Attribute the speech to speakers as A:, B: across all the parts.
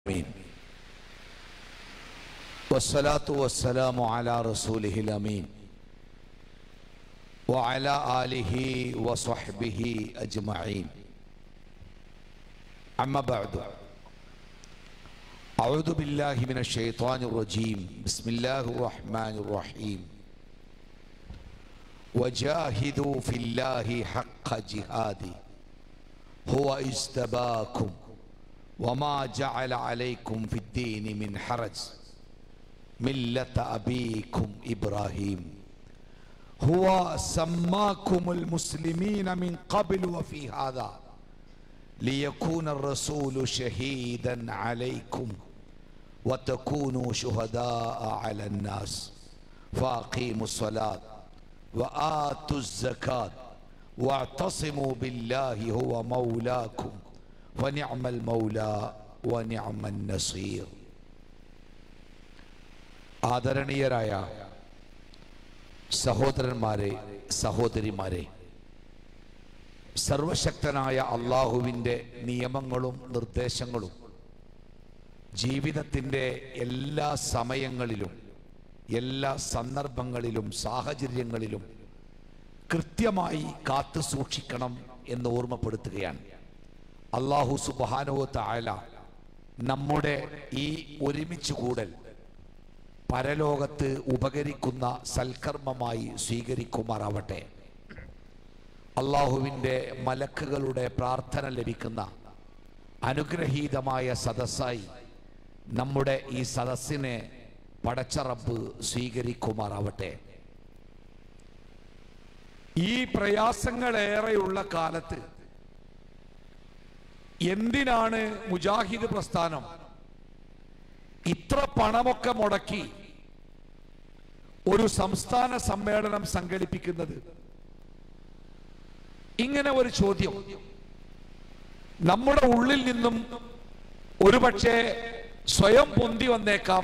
A: آمين والصلاة والسلام على رسوله الأمين وعلى آله وصحبه أجمعين أما بعد أعوذ بالله من الشيطان الرجيم بسم الله الرحمن الرحيم وجاهدوا في الله حق جهاده هو اجتباكم وما جعل عليكم في الدين من حرج ملة أبيكم إبراهيم هو سماكم المسلمين من قبل وفي هذا ليكون الرسول شهيدا عليكم وتكونوا شهداء على الناس فأقيموا الصلاة وآتوا الزكاة واعتصموا بالله هو مولاكم ونعم المولى ونعم النصير ആദരണീയരായ സഹോദരന്മാരെ സഹോദരിമാരെ സർവശക്തനായ അള്ളാഹുവിൻ്റെ നിയമങ്ങളും നിർദ്ദേശങ്ങളും ജീവിതത്തിൻ്റെ എല്ലാ സമയങ്ങളിലും എല്ലാ സന്ദർഭങ്ങളിലും സാഹചര്യങ്ങളിലും കൃത്യമായി കാത്തു സൂക്ഷിക്കണം എന്ന് ഓർമ്മപ്പെടുത്തുകയാണ് അള്ളാഹു സുബാനോ തായാല നമ്മുടെ ഈ ഒരുമിച്ച് കൂടൽ പരലോകത്ത് ഉപകരിക്കുന്ന സൽക്കർമ്മമായി സ്വീകരിക്കുമാറാവട്ടെ അള്ളാഹുവിൻ്റെ മലക്കുകളുടെ പ്രാർത്ഥന ലഭിക്കുന്ന അനുഗ്രഹീതമായ സദസ്സായി നമ്മുടെ ഈ സദസ്സിനെ പടച്ചറപ്പ് സ്വീകരിക്കുമാറാവട്ടെ ഈ പ്രയാസങ്ങളേറെയുള്ള കാലത്ത് എന്തിനാണ് മുജാഹിദ് പ്രസ്ഥാനം ഇത്ര പണമൊക്കെ മുടക്കി ഒരു സംസ്ഥാന സമ്മേളനം സംഘടിപ്പിക്കുന്നത് ഇങ്ങനെ ഒരു ചോദ്യം നമ്മുടെ ഉള്ളിൽ നിന്നും ഒരുപക്ഷെ സ്വയം പൊന്തി വന്നേക്കാം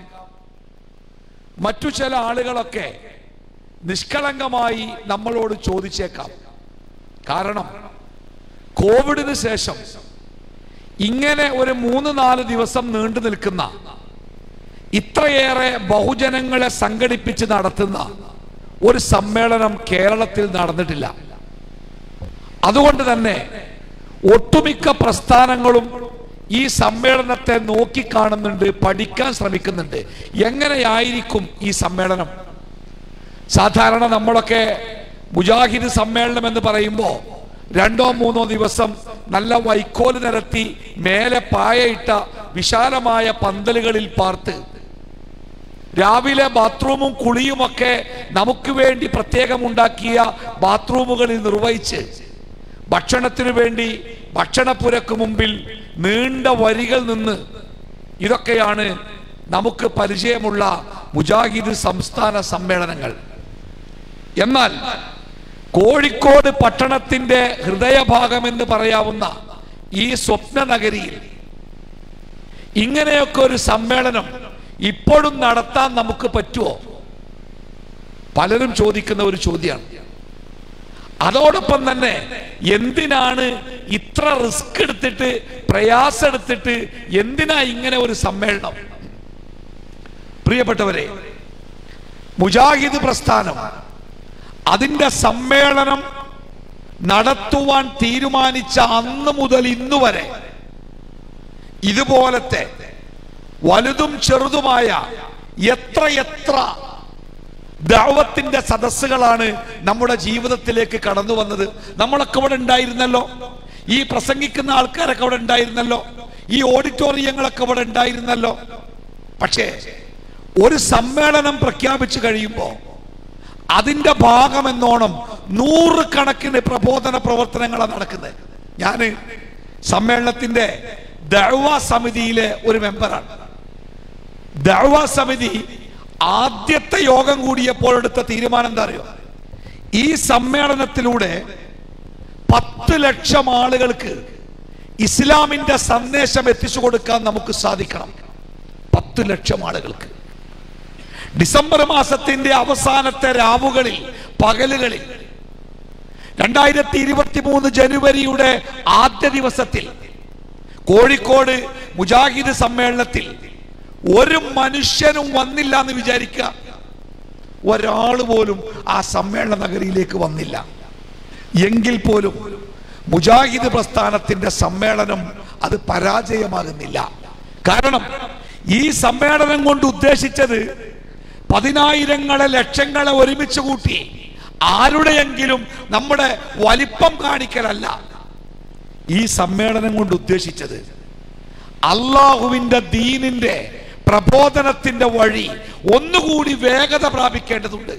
A: മറ്റു ചില ആളുകളൊക്കെ നിഷ്കളങ്കമായി നമ്മളോട് ചോദിച്ചേക്കാം കാരണം കോവിഡിന് ശേഷം ഇങ്ങനെ ഒരു മൂന്ന് നാല് ദിവസം നീണ്ടു നിൽക്കുന്ന ഇത്രയേറെ ബഹുജനങ്ങളെ സംഘടിപ്പിച്ച് നടത്തുന്ന ഒരു സമ്മേളനം കേരളത്തിൽ നടന്നിട്ടില്ല അതുകൊണ്ട് തന്നെ ഒട്ടുമിക്ക പ്രസ്ഥാനങ്ങളും ഈ സമ്മേളനത്തെ നോക്കിക്കാണുന്നുണ്ട് പഠിക്കാൻ ശ്രമിക്കുന്നുണ്ട് എങ്ങനെയായിരിക്കും ഈ സമ്മേളനം സാധാരണ നമ്മളൊക്കെ മുജാഹിദ് സമ്മേളനം എന്ന് പറയുമ്പോൾ രണ്ടോ മൂന്നോ ദിവസം നല്ല വൈക്കോല് നിരത്തി മേലെ പായയിട്ട വിശാലമായ പന്തലുകളിൽ പാർത്ത് രാവിലെ ബാത്റൂമും കുളിയുമൊക്കെ നമുക്ക് വേണ്ടി പ്രത്യേകം ഉണ്ടാക്കിയ ബാത്റൂമുകളിൽ നിർവഹിച്ച് ഭക്ഷണത്തിനു വേണ്ടി ഭക്ഷണപ്പുരക്ക് മുമ്പിൽ നീണ്ട വരികൾ നിന്ന് ഇതൊക്കെയാണ് നമുക്ക് പരിചയമുള്ള മുജാഹിദ് സംസ്ഥാന സമ്മേളനങ്ങൾ എന്നാൽ കോഴിക്കോട് പട്ടണത്തിന്റെ ഹൃദയഭാഗം എന്ന് പറയാവുന്ന ഈ സ്വപ്ന നഗരിയിൽ ഇങ്ങനെയൊക്കെ ഒരു സമ്മേളനം ഇപ്പോഴും നടത്താൻ നമുക്ക് പറ്റുമോ പലരും ചോദിക്കുന്ന ഒരു ചോദ്യമാണ് അതോടൊപ്പം തന്നെ എന്തിനാണ് ഇത്ര റിസ്ക് എടുത്തിട്ട് പ്രയാസം എടുത്തിട്ട് എന്തിനാ ഇങ്ങനെ ഒരു സമ്മേളനം പ്രിയപ്പെട്ടവരെ മുജാഹിദ് പ്രസ്ഥാനം അതിന്റെ സമ്മേളനം നടത്തുവാൻ തീരുമാനിച്ച അന്ന് മുതൽ ഇന്നു വരെ ഇതുപോലത്തെ വലുതും ചെറുതുമായ എത്ര എത്ര ദൗവത്തിന്റെ സദസ്സുകളാണ് നമ്മുടെ ജീവിതത്തിലേക്ക് കടന്നു വന്നത് നമ്മളൊക്കെ ഇവിടെ ഉണ്ടായിരുന്നല്ലോ ഈ പ്രസംഗിക്കുന്ന ആൾക്കാരൊക്കെ അവിടെ ഉണ്ടായിരുന്നല്ലോ ഈ ഓഡിറ്റോറിയങ്ങളൊക്കെ ഇവിടെ ഉണ്ടായിരുന്നല്ലോ പക്ഷേ ഒരു സമ്മേളനം പ്രഖ്യാപിച്ചു കഴിയുമ്പോൾ അതിന്റെ ഭാഗമെന്നോണം നൂറുകണക്കിന് പ്രബോധന പ്രവർത്തനങ്ങളാണ് നടക്കുന്നത് ഞാൻ സമ്മേളനത്തിന്റെ ദഴവ സമിതിയിലെ ഒരു മെമ്പറാണ് ദഴവ സമിതി ആദ്യത്തെ യോഗം കൂടിയപ്പോൾ എടുത്ത തീരുമാനം എന്താ അറിയോ ഈ സമ്മേളനത്തിലൂടെ പത്ത് ലക്ഷം ആളുകൾക്ക് ഇസ്ലാമിന്റെ സന്ദേശം എത്തിച്ചു കൊടുക്കാൻ നമുക്ക് സാധിക്കണം പത്ത് ലക്ഷം ആളുകൾക്ക് ഡിസംബർ മാസത്തിന്റെ അവസാനത്തെ രാവുകളിൽ പകലുകളിൽ രണ്ടായിരത്തി ഇരുപത്തി മൂന്ന് ജനുവരിയുടെ ആദ്യ ദിവസത്തിൽ
B: കോഴിക്കോട് മുജാഹിദ് സമ്മേളനത്തിൽ ഒരു മനുഷ്യനും വന്നില്ല എന്ന് വിചാരിക്കുക ഒരാൾ പോലും ആ സമ്മേളന നഗരിയിലേക്ക് വന്നില്ല എങ്കിൽ പോലും മുജാഹിദ് പ്രസ്ഥാനത്തിന്റെ സമ്മേളനം അത് പരാജയമാകുന്നില്ല കാരണം ഈ സമ്മേളനം കൊണ്ട് ഉദ്ദേശിച്ചത് പതിനായിരങ്ങളെ ലക്ഷങ്ങളെ ഒരുമിച്ച് കൂട്ടി ആരുടെയെങ്കിലും നമ്മുടെ വലിപ്പം കാണിക്കലല്ല ഈ സമ്മേളനം കൊണ്ട് ഉദ്ദേശിച്ചത് അള്ളാഹുവിന്റെ ദീനിന്റെ പ്രബോധനത്തിന്റെ വഴി ഒന്നുകൂടി വേഗത പ്രാപിക്കേണ്ടതുണ്ട്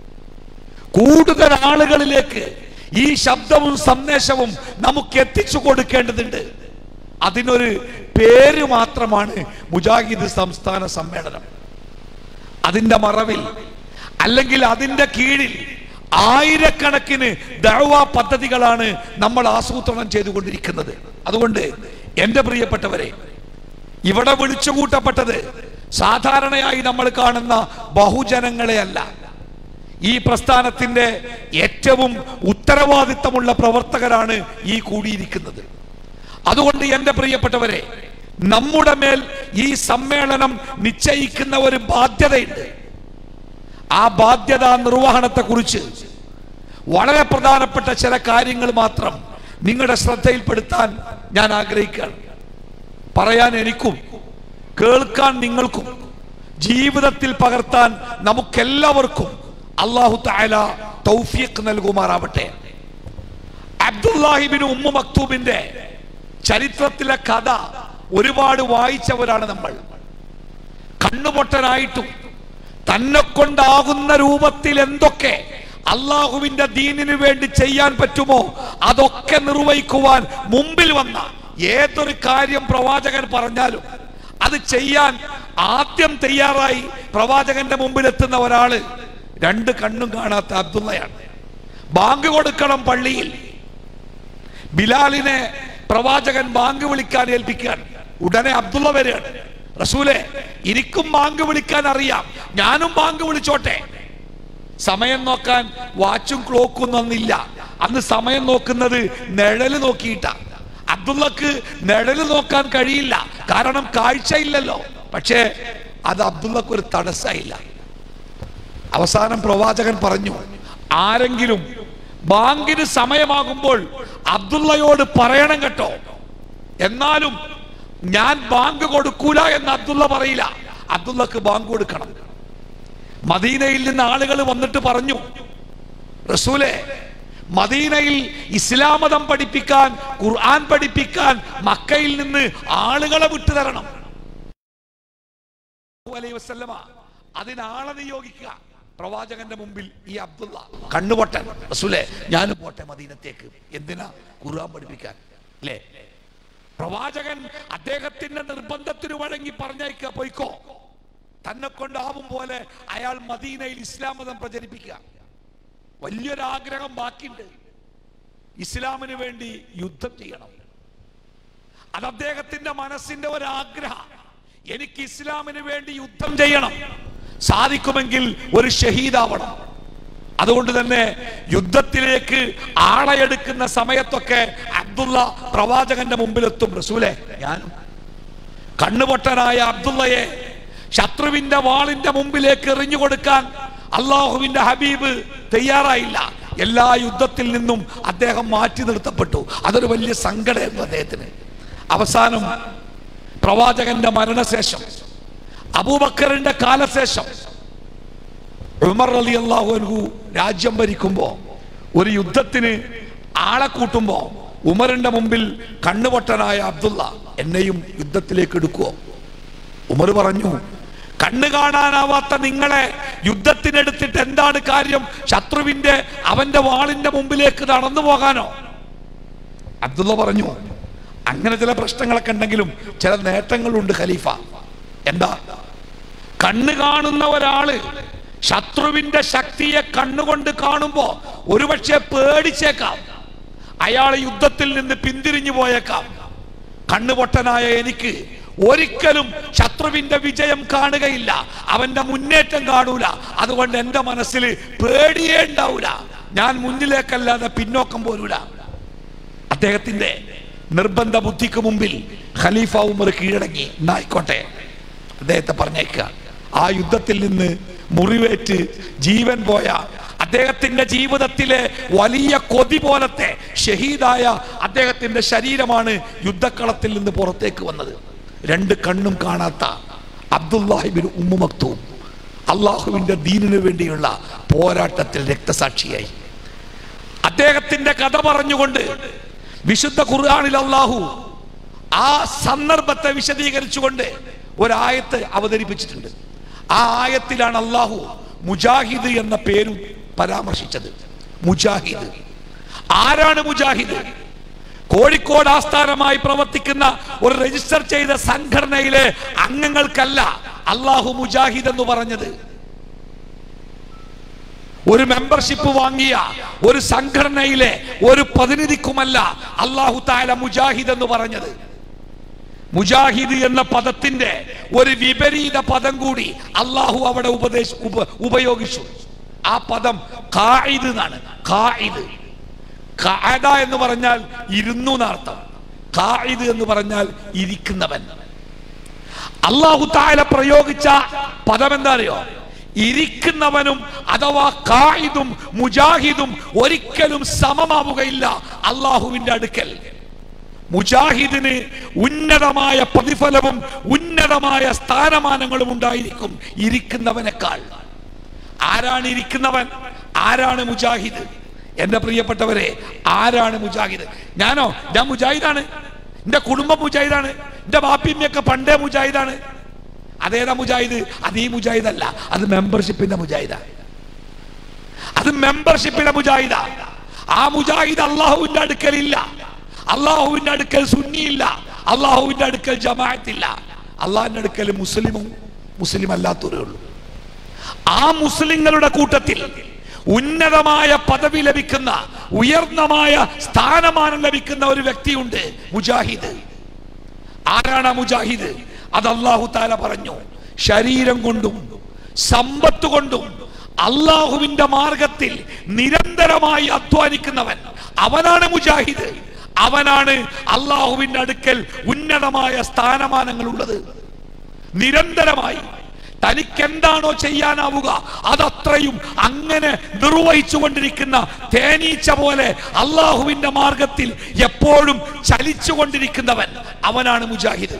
B: കൂടുതൽ ആളുകളിലേക്ക് ഈ ശബ്ദവും സന്ദേശവും നമുക്ക് എത്തിച്ചു കൊടുക്കേണ്ടതുണ്ട് അതിനൊരു പേര് മാത്രമാണ് മുജാഹിദ് സംസ്ഥാന സമ്മേളനം അതിന്റെ മറവിൽ അല്ലെങ്കിൽ അതിന്റെ കീഴിൽ ആയിരക്കണക്കിന് ദഴവ പദ്ധതികളാണ് നമ്മൾ ആസൂത്രണം ചെയ്തുകൊണ്ടിരിക്കുന്നത് അതുകൊണ്ട് എന്റെ പ്രിയപ്പെട്ടവരെ ഇവിടെ വിളിച്ചുകൂട്ടപ്പെട്ടത് സാധാരണയായി നമ്മൾ കാണുന്ന ബഹുജനങ്ങളെയല്ല ഈ പ്രസ്ഥാനത്തിന്റെ ഏറ്റവും ഉത്തരവാദിത്തമുള്ള പ്രവർത്തകരാണ് ഈ കൂടിയിരിക്കുന്നത് അതുകൊണ്ട് എന്റെ പ്രിയപ്പെട്ടവരെ നമ്മുടെ മേൽ ഈ സമ്മേളനം നിശ്ചയിക്കുന്ന ഒരു ബാധ്യതയുണ്ട് ആ ബാധ്യത നിർവഹണത്തെ കുറിച്ച് വളരെ പ്രധാനപ്പെട്ട ചില കാര്യങ്ങൾ മാത്രം നിങ്ങളുടെ ശ്രദ്ധയിൽപ്പെടുത്താൻ ഞാൻ ആഗ്രഹിക്കുകയാണ് പറയാൻ എനിക്കും കേൾക്കാൻ നിങ്ങൾക്കും ജീവിതത്തിൽ പകർത്താൻ നമുക്കെല്ലാവർക്കും അള്ളാഹു താല തൗഫീഖ് നൽകുമാറാവട്ടെ അബ്ദുല്ലാഹിബിന് ഉമ്മ മക്തൂബിന്റെ ചരിത്രത്തിലെ കഥ ഒരുപാട് വായിച്ചവരാണ് നമ്മൾ കണ്ണുപൊട്ടനായിട്ടും തന്നെ കൊണ്ടാകുന്ന രൂപത്തിൽ എന്തൊക്കെ അള്ളാഹുവിന്റെ ദീനിനു വേണ്ടി ചെയ്യാൻ പറ്റുമോ അതൊക്കെ നിർവഹിക്കുവാൻ മുമ്പിൽ വന്ന ഏതൊരു കാര്യം പ്രവാചകൻ പറഞ്ഞാലും അത് ചെയ്യാൻ ആദ്യം തയ്യാറായി പ്രവാചകന്റെ മുമ്പിൽ എത്തുന്ന ഒരാള് രണ്ട് കണ്ണും കാണാത്ത അബ്ദുള്ളയാണ് ബാങ്ക് കൊടുക്കണം പള്ളിയിൽ ബിലാലിനെ പ്രവാചകൻ ബാങ്ക് വിളിക്കാൻ ഏൽപ്പിക്കാൻ ഉടനെ അബ്ദുള്ള വരികയാണ് റസൂലെ എനിക്കും ബാങ്ക് വിളിക്കാൻ അറിയാം ഞാനും ബാങ്ക് വിളിച്ചോട്ടെ സമയം നോക്കാൻ വാച്ചും ക്ലോക്കും ഒന്നില്ല അന്ന് സമയം നോക്കുന്നത് നിഴല് നോക്കിയിട്ടാ അബ്ദുള്ളക്ക് നിഴല് നോക്കാൻ കഴിയില്ല കാരണം കാഴ്ചയില്ലല്ലോ പക്ഷേ അത് അബ്ദുള്ളക്ക് ഒരു തടസ്സമില്ല അവസാനം പ്രവാചകൻ പറഞ്ഞു ആരെങ്കിലും ബാങ്കിന് സമയമാകുമ്പോൾ അബ്ദുള്ളയോട് പറയണം കേട്ടോ എന്നാലും ഞാൻ ബാങ്ക് കൊടുക്കൂല എന്ന് അബ്ദുള്ള പറയില്ല അബ്ദുള്ളക്ക് ബാങ്ക് കൊടുക്കണം മദീനയിൽ നിന്ന് ആളുകൾ വന്നിട്ട് പറഞ്ഞു റസൂലെ മദീനയിൽ ഇസ്ലാം മതം പഠിപ്പിക്കാൻ ഖുർആൻ പഠിപ്പിക്കാൻ മക്കയിൽ നിന്ന് ആളുകളെ വിട്ടുതരണം അലൈഹി വസല്ലമ അതിനാളെ നിയോഗിക്കുക പ്രവാചകന്റെ മുമ്പിൽ ഈ അബ്ദുള്ള കണ്ണുപൊട്ടൻ റസൂലെ ഞാൻ പോട്ടെ മദീനത്തേക്ക് എന്തിനാ ഖുർആൻ പഠിപ്പിക്കാൻ അല്ലേ പ്രവാചകൻ അദ്ദേഹത്തിന്റെ നിർബന്ധത്തിന് വഴങ്ങി പറഞ്ഞയക്കുക പോയിക്കോ തന്നെ കൊണ്ടാവും പോലെ അയാൾ മദീനയിൽ ഇസ്ലാം മതം പ്രചരിപ്പിക്കുക വലിയൊരാഗ്രഹം ബാക്കിയുണ്ട് ഇസ്ലാമിന് വേണ്ടി യുദ്ധം ചെയ്യണം അത് അദ്ദേഹത്തിന്റെ മനസ്സിന്റെ ഒരാഗ്രഹം എനിക്ക് ഇസ്ലാമിന് വേണ്ടി യുദ്ധം ചെയ്യണം സാധിക്കുമെങ്കിൽ ഒരു ഷഹീദാവണം അതുകൊണ്ട് തന്നെ യുദ്ധത്തിലേക്ക് ആളെടുക്കുന്ന സമയത്തൊക്കെ അബ്ദുള്ള പ്രവാചകന്റെ മുമ്പിലെത്തും റസൂലെ ഞാനും കണ്ണുപൊട്ടനായ അബ്ദുള്ളയെ ശത്രുവിന്റെ വാളിന്റെ മുമ്പിലേക്ക് എറിഞ്ഞു കൊടുക്കാൻ അള്ളാഹുവിന്റെ ഹബീബ് തയ്യാറായില്ല എല്ലാ യുദ്ധത്തിൽ നിന്നും അദ്ദേഹം മാറ്റി നിർത്തപ്പെട്ടു അതൊരു വലിയ സങ്കടമായിരുന്നു അദ്ദേഹത്തിന് അവസാനം പ്രവാചകന്റെ മരണശേഷം അബൂബക്കറിന്റെ കാലശേഷം ഉമർ അലി അള്ളാഹു രാജ്യം ഭരിക്കുമ്പോ ഒരു യുദ്ധത്തിന് ആളെ കൂട്ടുമ്പോ ഉമറിന്റെ മുമ്പിൽ കണ്ണുപൊട്ടനായ അബ്ദുള്ള എന്നെയും യുദ്ധത്തിലേക്ക് എടുക്കുവോ ഉമർ പറഞ്ഞു കണ്ണു കാണാനാവാത്ത നിങ്ങളെ യുദ്ധത്തിനെടുത്തിട്ട് എന്താണ് കാര്യം ശത്രുവിന്റെ അവന്റെ വാളിന്റെ മുമ്പിലേക്ക് നടന്നു പോകാനോ അബ്ദുള്ള പറഞ്ഞു അങ്ങനെ ചില പ്രശ്നങ്ങളൊക്കെ ഉണ്ടെങ്കിലും ചില നേട്ടങ്ങളുണ്ട് ഖലീഫ എന്താ കണ്ണ് കാണുന്ന ഒരാള് ശത്രുവിന്റെ ശക്തിയെ കണ്ണുകൊണ്ട് കാണുമ്പോ ഒരുപക്ഷെ പേടിച്ചേക്കാം അയാൾ യുദ്ധത്തിൽ നിന്ന് പിന്തിരിഞ്ഞു പോയേക്കാം കണ്ണുപൊട്ടനായ എനിക്ക് ഒരിക്കലും ശത്രുവിന്റെ വിജയം കാണുകയില്ല അവന്റെ മുന്നേറ്റം കാണൂല അതുകൊണ്ട് എന്റെ മനസ്സിൽ പേടിയേ ഉണ്ടാവൂല ഞാൻ മുന്നിലേക്കല്ലാതെ പിന്നോക്കം പോരൂല അദ്ദേഹത്തിന്റെ നിർബന്ധ ബുദ്ധിക്ക് മുമ്പിൽ ഖലീഫ ഉമർ കീഴടങ്ങി എന്നായിക്കോട്ടെ അദ്ദേഹത്തെ പറഞ്ഞേക്കുക ആ യുദ്ധത്തിൽ നിന്ന് മുറിവേറ്റ് ജീവൻ പോയ അദ്ദേഹത്തിന്റെ ജീവിതത്തിലെ വലിയ കൊതി പോലത്തെ ഷഹീദായ അദ്ദേഹത്തിന്റെ ശരീരമാണ് യുദ്ധക്കളത്തിൽ നിന്ന് പുറത്തേക്ക് വന്നത് രണ്ട് കണ്ണും കാണാത്ത അബ്ദുല്ലാഹിബിൻ ഉമ്മു മക്തൂം അള്ളാഹുവിന്റെ ദീനിനു വേണ്ടിയുള്ള പോരാട്ടത്തിൽ രക്തസാക്ഷിയായി അദ്ദേഹത്തിന്റെ കഥ പറഞ്ഞുകൊണ്ട് വിശുദ്ധ ഖുർആനിൽ അള്ളാഹു ആ സന്ദർഭത്തെ വിശദീകരിച്ചുകൊണ്ട് ഒരായത്ത് അവതരിപ്പിച്ചിട്ടുണ്ട് ആ ആയത്തിലാണ് അള്ളാഹു മുജാഹിദ് എന്ന പേരും പരാമർശിച്ചത് മുജാഹിദ് ആരാണ് മുജാഹിദ് കോഴിക്കോട് ആസ്ഥാനമായി പ്രവർത്തിക്കുന്ന ഒരു രജിസ്റ്റർ ചെയ്ത സംഘടനയിലെ അംഗങ്ങൾക്കല്ല അള്ളാഹു മുജാഹിദ് എന്ന് പറഞ്ഞത് ഒരു മെമ്പർഷിപ്പ് വാങ്ങിയ ഒരു സംഘടനയിലെ ഒരു പ്രതിനിധിക്കുമല്ല അള്ളാഹു താല മുജാഹിദ് എന്ന് പറഞ്ഞത് മുജാഹിദ് എന്ന പദത്തിന്റെ ഒരു വിപരീത പദം കൂടി അള്ളാഹു അവിടെ ഉപദേശ ഉപ- ഉപയോഗിച്ചു ആ പദം കായിദ് എന്നാണ് കായിദ് കായത എന്ന് പറഞ്ഞാൽ ഇരുന്നു എന്നർത്ഥം കായിദ് എന്ന് പറഞ്ഞാൽ ഇരിക്കുന്നവൻ അള്ളാഹു താല പ്രയോഗിച്ച പദം എന്താ അറിയോ ഇരിക്കുന്നവനും അഥവാ കായിദും മുജാഹിദും ഒരിക്കലും സമമാവുകയില്ല അള്ളാഹുവിന്റെ അടുക്കൽ മുജാഹിദിന് ഉന്നതമായ പ്രതിഫലവും ഉന്നതമായ സ്ഥാനമാനങ്ങളും ഉണ്ടായിരിക്കും ഇരിക്കുന്നവനേക്കാൾ ആരാണ് ഇരിക്കുന്നവൻ ആരാണ് മുജാഹിദ് എന്റെ പ്രിയപ്പെട്ടവരെ ആരാണ് മുജാഹിദ് ഞാനോ ഞാൻ മുജാഹിദാണ് എന്റെ കുടുംബം മുജാഹിദാണ് എന്റെ ബാപ്പിമ്മയൊക്കെ പണ്ടേ മുജാഹിദാണ് അതേതാ മുജാഹിദ് അത് ഈ മുജാഹിദ് അല്ല അത് മെമ്പർഷിപ്പിന്റെ മുജാഹിദ അത് മെമ്പർഷിപ്പിന്റെ മുജാഹിദ ആ മുജാഹിദ് അള്ളാഹുവിന്റെ അടുക്കലില്ല അള്ളാഹുവിന്റെ അടുക്കൽ സുന്നിയില്ല അള്ളാഹുവിന്റെ അടുക്കൽ ജമാഅത്തില്ല അള്ളാഹിന്റെ അടുക്കൽ മുസ്ലിമും മുസ്ലിം അല്ലാത്തവരേ ഉള്ളൂ ആ മുസ്ലിങ്ങളുടെ കൂട്ടത്തിൽ ഉന്നതമായ പദവി ലഭിക്കുന്ന ഉയർന്നമായ സ്ഥാനമാനം ലഭിക്കുന്ന ഒരു വ്യക്തിയുണ്ട് മുജാഹിദ് ആരാണ് ആ മുജാഹിദ് അത് അള്ളാഹു താല പറഞ്ഞു ശരീരം കൊണ്ടും സമ്പത്ത് കൊണ്ടും അള്ളാഹുവിന്റെ മാർഗത്തിൽ നിരന്തരമായി അധ്വാനിക്കുന്നവൻ അവനാണ് മുജാഹിദ് അവനാണ് അള്ളാഹുവിന്റെ അടുക്കൽ ഉന്നതമായ സ്ഥാനമാനങ്ങൾ ഉള്ളത് നിരന്തരമായി തനിക്ക് എന്താണോ ചെയ്യാനാവുക അതത്രയും അങ്ങനെ നിർവഹിച്ചു കൊണ്ടിരിക്കുന്ന തേനീച്ച പോലെ അള്ളാഹുവിന്റെ മാർഗത്തിൽ എപ്പോഴും ചലിച്ചു കൊണ്ടിരിക്കുന്നവൻ അവനാണ് മുജാഹിദ്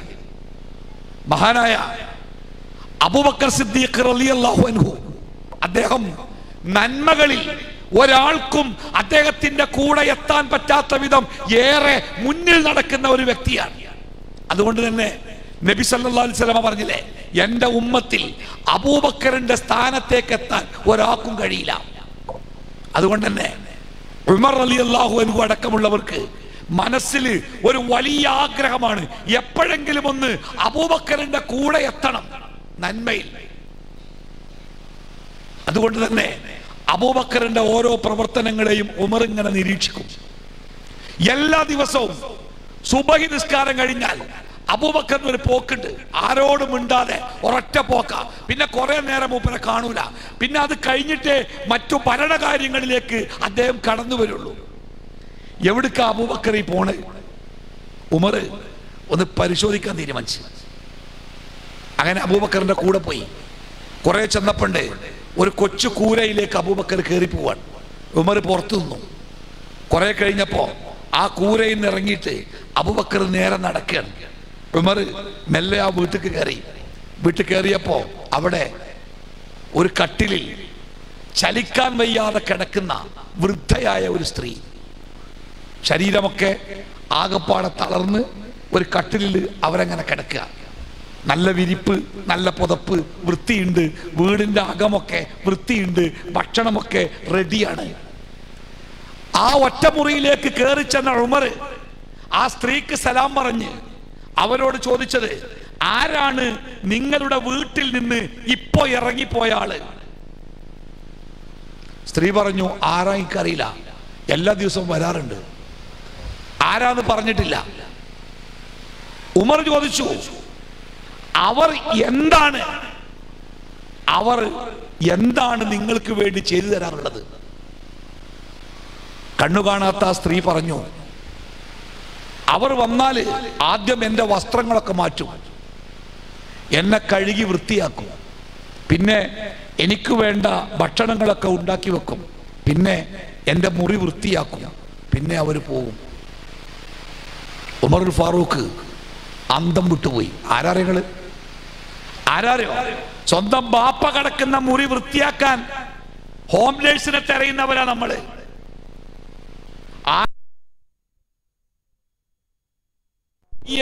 B: മഹാനായ അബൂബക്കർ സിദ്ദീഖ് റളിയല്ലാഹു അൻഹു അദ്ദേഹം നന്മകളിൽ ഒരാൾക്കും അദ്ദേഹത്തിന്റെ കൂടെ എത്താൻ പറ്റാത്ത വിധം ഏറെ മുന്നിൽ നടക്കുന്ന ഒരു വ്യക്തിയാണ് അതുകൊണ്ട് തന്നെ നബി സല്ലല്ലാഹു അലൈഹി വസല്ലമ പറഞ്ഞില്ലേ എന്റെ ഉമ്മത്തിൽ അബൂബക്കറിന്റെ സ്ഥാനത്തേക്ക് എത്താൻ ഒരാൾക്കും കഴിയില്ല അതുകൊണ്ട് തന്നെ ഉമർ അലി അള്ളാഹു അൻഹു അടക്കമുള്ളവർക്ക് മനസ്സിൽ ഒരു വലിയ ആഗ്രഹമാണ് എപ്പോഴെങ്കിലും ഒന്ന് അബൂബക്കറിന്റെ കൂടെ എത്തണം നന്മയിൽ അതുകൊണ്ട് തന്നെ അബൂബക്കറിന്റെ ഓരോ പ്രവർത്തനങ്ങളെയും ഉമർ ഇങ്ങനെ നിരീക്ഷിക്കും എല്ലാ ദിവസവും സുബഹി നിസ്കാരം കഴിഞ്ഞാൽ അബൂബക്കറിന് ഒരു പോക്കുണ്ട് ആരോടും മിണ്ടാതെ ഒരൊറ്റ പോക്ക പിന്നെ കുറെ നേരം മൂപ്പരെ കാണൂല പിന്നെ അത് കഴിഞ്ഞിട്ടേ മറ്റു ഭരണകാര്യങ്ങളിലേക്ക് അദ്ദേഹം കടന്നു വരുള്ളൂ എവിടുക്ക അബൂബക്കർ ഈ പോണ് ഉമർ ഒന്ന് പരിശോധിക്കാൻ തീരുമാനിച്ചു അങ്ങനെ അബൂബക്കറിന്റെ കൂടെ പോയി കുറെ ചെന്നപ്പണ്ട് ഒരു കൊച്ചു കൂരയിലേക്ക് അബൂബക്കർ കയറി പോവാൻ ഉമർ പുറത്തു നിന്നു കുറെ കഴിഞ്ഞപ്പോ ആ കൂരയിൽ നിന്ന് ഇറങ്ങിയിട്ട് അബൂബക്കർ നേരെ നടക്കുകയാണ് ഉമർ മെല്ലെ ആ വീട്ടിൽ കയറി വീട്ടിൽ കയറിയപ്പോ അവിടെ ഒരു കട്ടിലിൽ ചലിക്കാൻ വയ്യാതെ കിടക്കുന്ന വൃദ്ധയായ ഒരു സ്ത്രീ ശരീരമൊക്കെ ആകപ്പാടെ തളർന്ന് ഒരു കട്ടിലിൽ അവരങ്ങനെ കിടക്കുക നല്ല വിരിപ്പ് നല്ല പുതപ്പ് വൃത്തിയുണ്ട് വീടിന്റെ അകമൊക്കെ വൃത്തിയുണ്ട് ഭക്ഷണമൊക്കെ റെഡിയാണ് ആ ഒറ്റമുറിയിലേക്ക് കയറി ചെന്ന ഉമർ ആ സ്ത്രീക്ക് സലാം പറഞ്ഞ് അവരോട് ചോദിച്ചത് ആരാണ് നിങ്ങളുടെ വീട്ടിൽ നിന്ന് ഇപ്പോ ഇറങ്ങിപ്പോയ ആള് സ്ത്രീ പറഞ്ഞു ആരാ എനിക്കറിയില്ല എല്ലാ ദിവസവും വരാറുണ്ട് ആരാന്ന് പറഞ്ഞിട്ടില്ല ഉമർ ചോദിച്ചു അവർ എന്താണ് അവർ എന്താണ് നിങ്ങൾക്ക് വേണ്ടി ചെയ്തു തരാറുള്ളത് കണ്ണു കാണാത്ത ആ സ്ത്രീ പറഞ്ഞു അവർ വന്നാൽ ആദ്യം എൻ്റെ വസ്ത്രങ്ങളൊക്കെ മാറ്റും എന്നെ കഴുകി വൃത്തിയാക്കും പിന്നെ എനിക്ക് വേണ്ട ഭക്ഷണങ്ങളൊക്കെ ഉണ്ടാക്കി വെക്കും പിന്നെ എൻ്റെ മുറി വൃത്തിയാക്കും പിന്നെ അവർ പോകും ഉമറുൽ ഫാറൂഖ് അന്തം വിട്ടുപോയി ആരാറികള് ആരാറിയോ സ്വന്തം ബാപ്പ കിടക്കുന്ന മുറി വൃത്തിയാക്കാൻ ഹോം നേഴ്സിനെ തെരയുന്നവരാ നമ്മള് ആ ഈ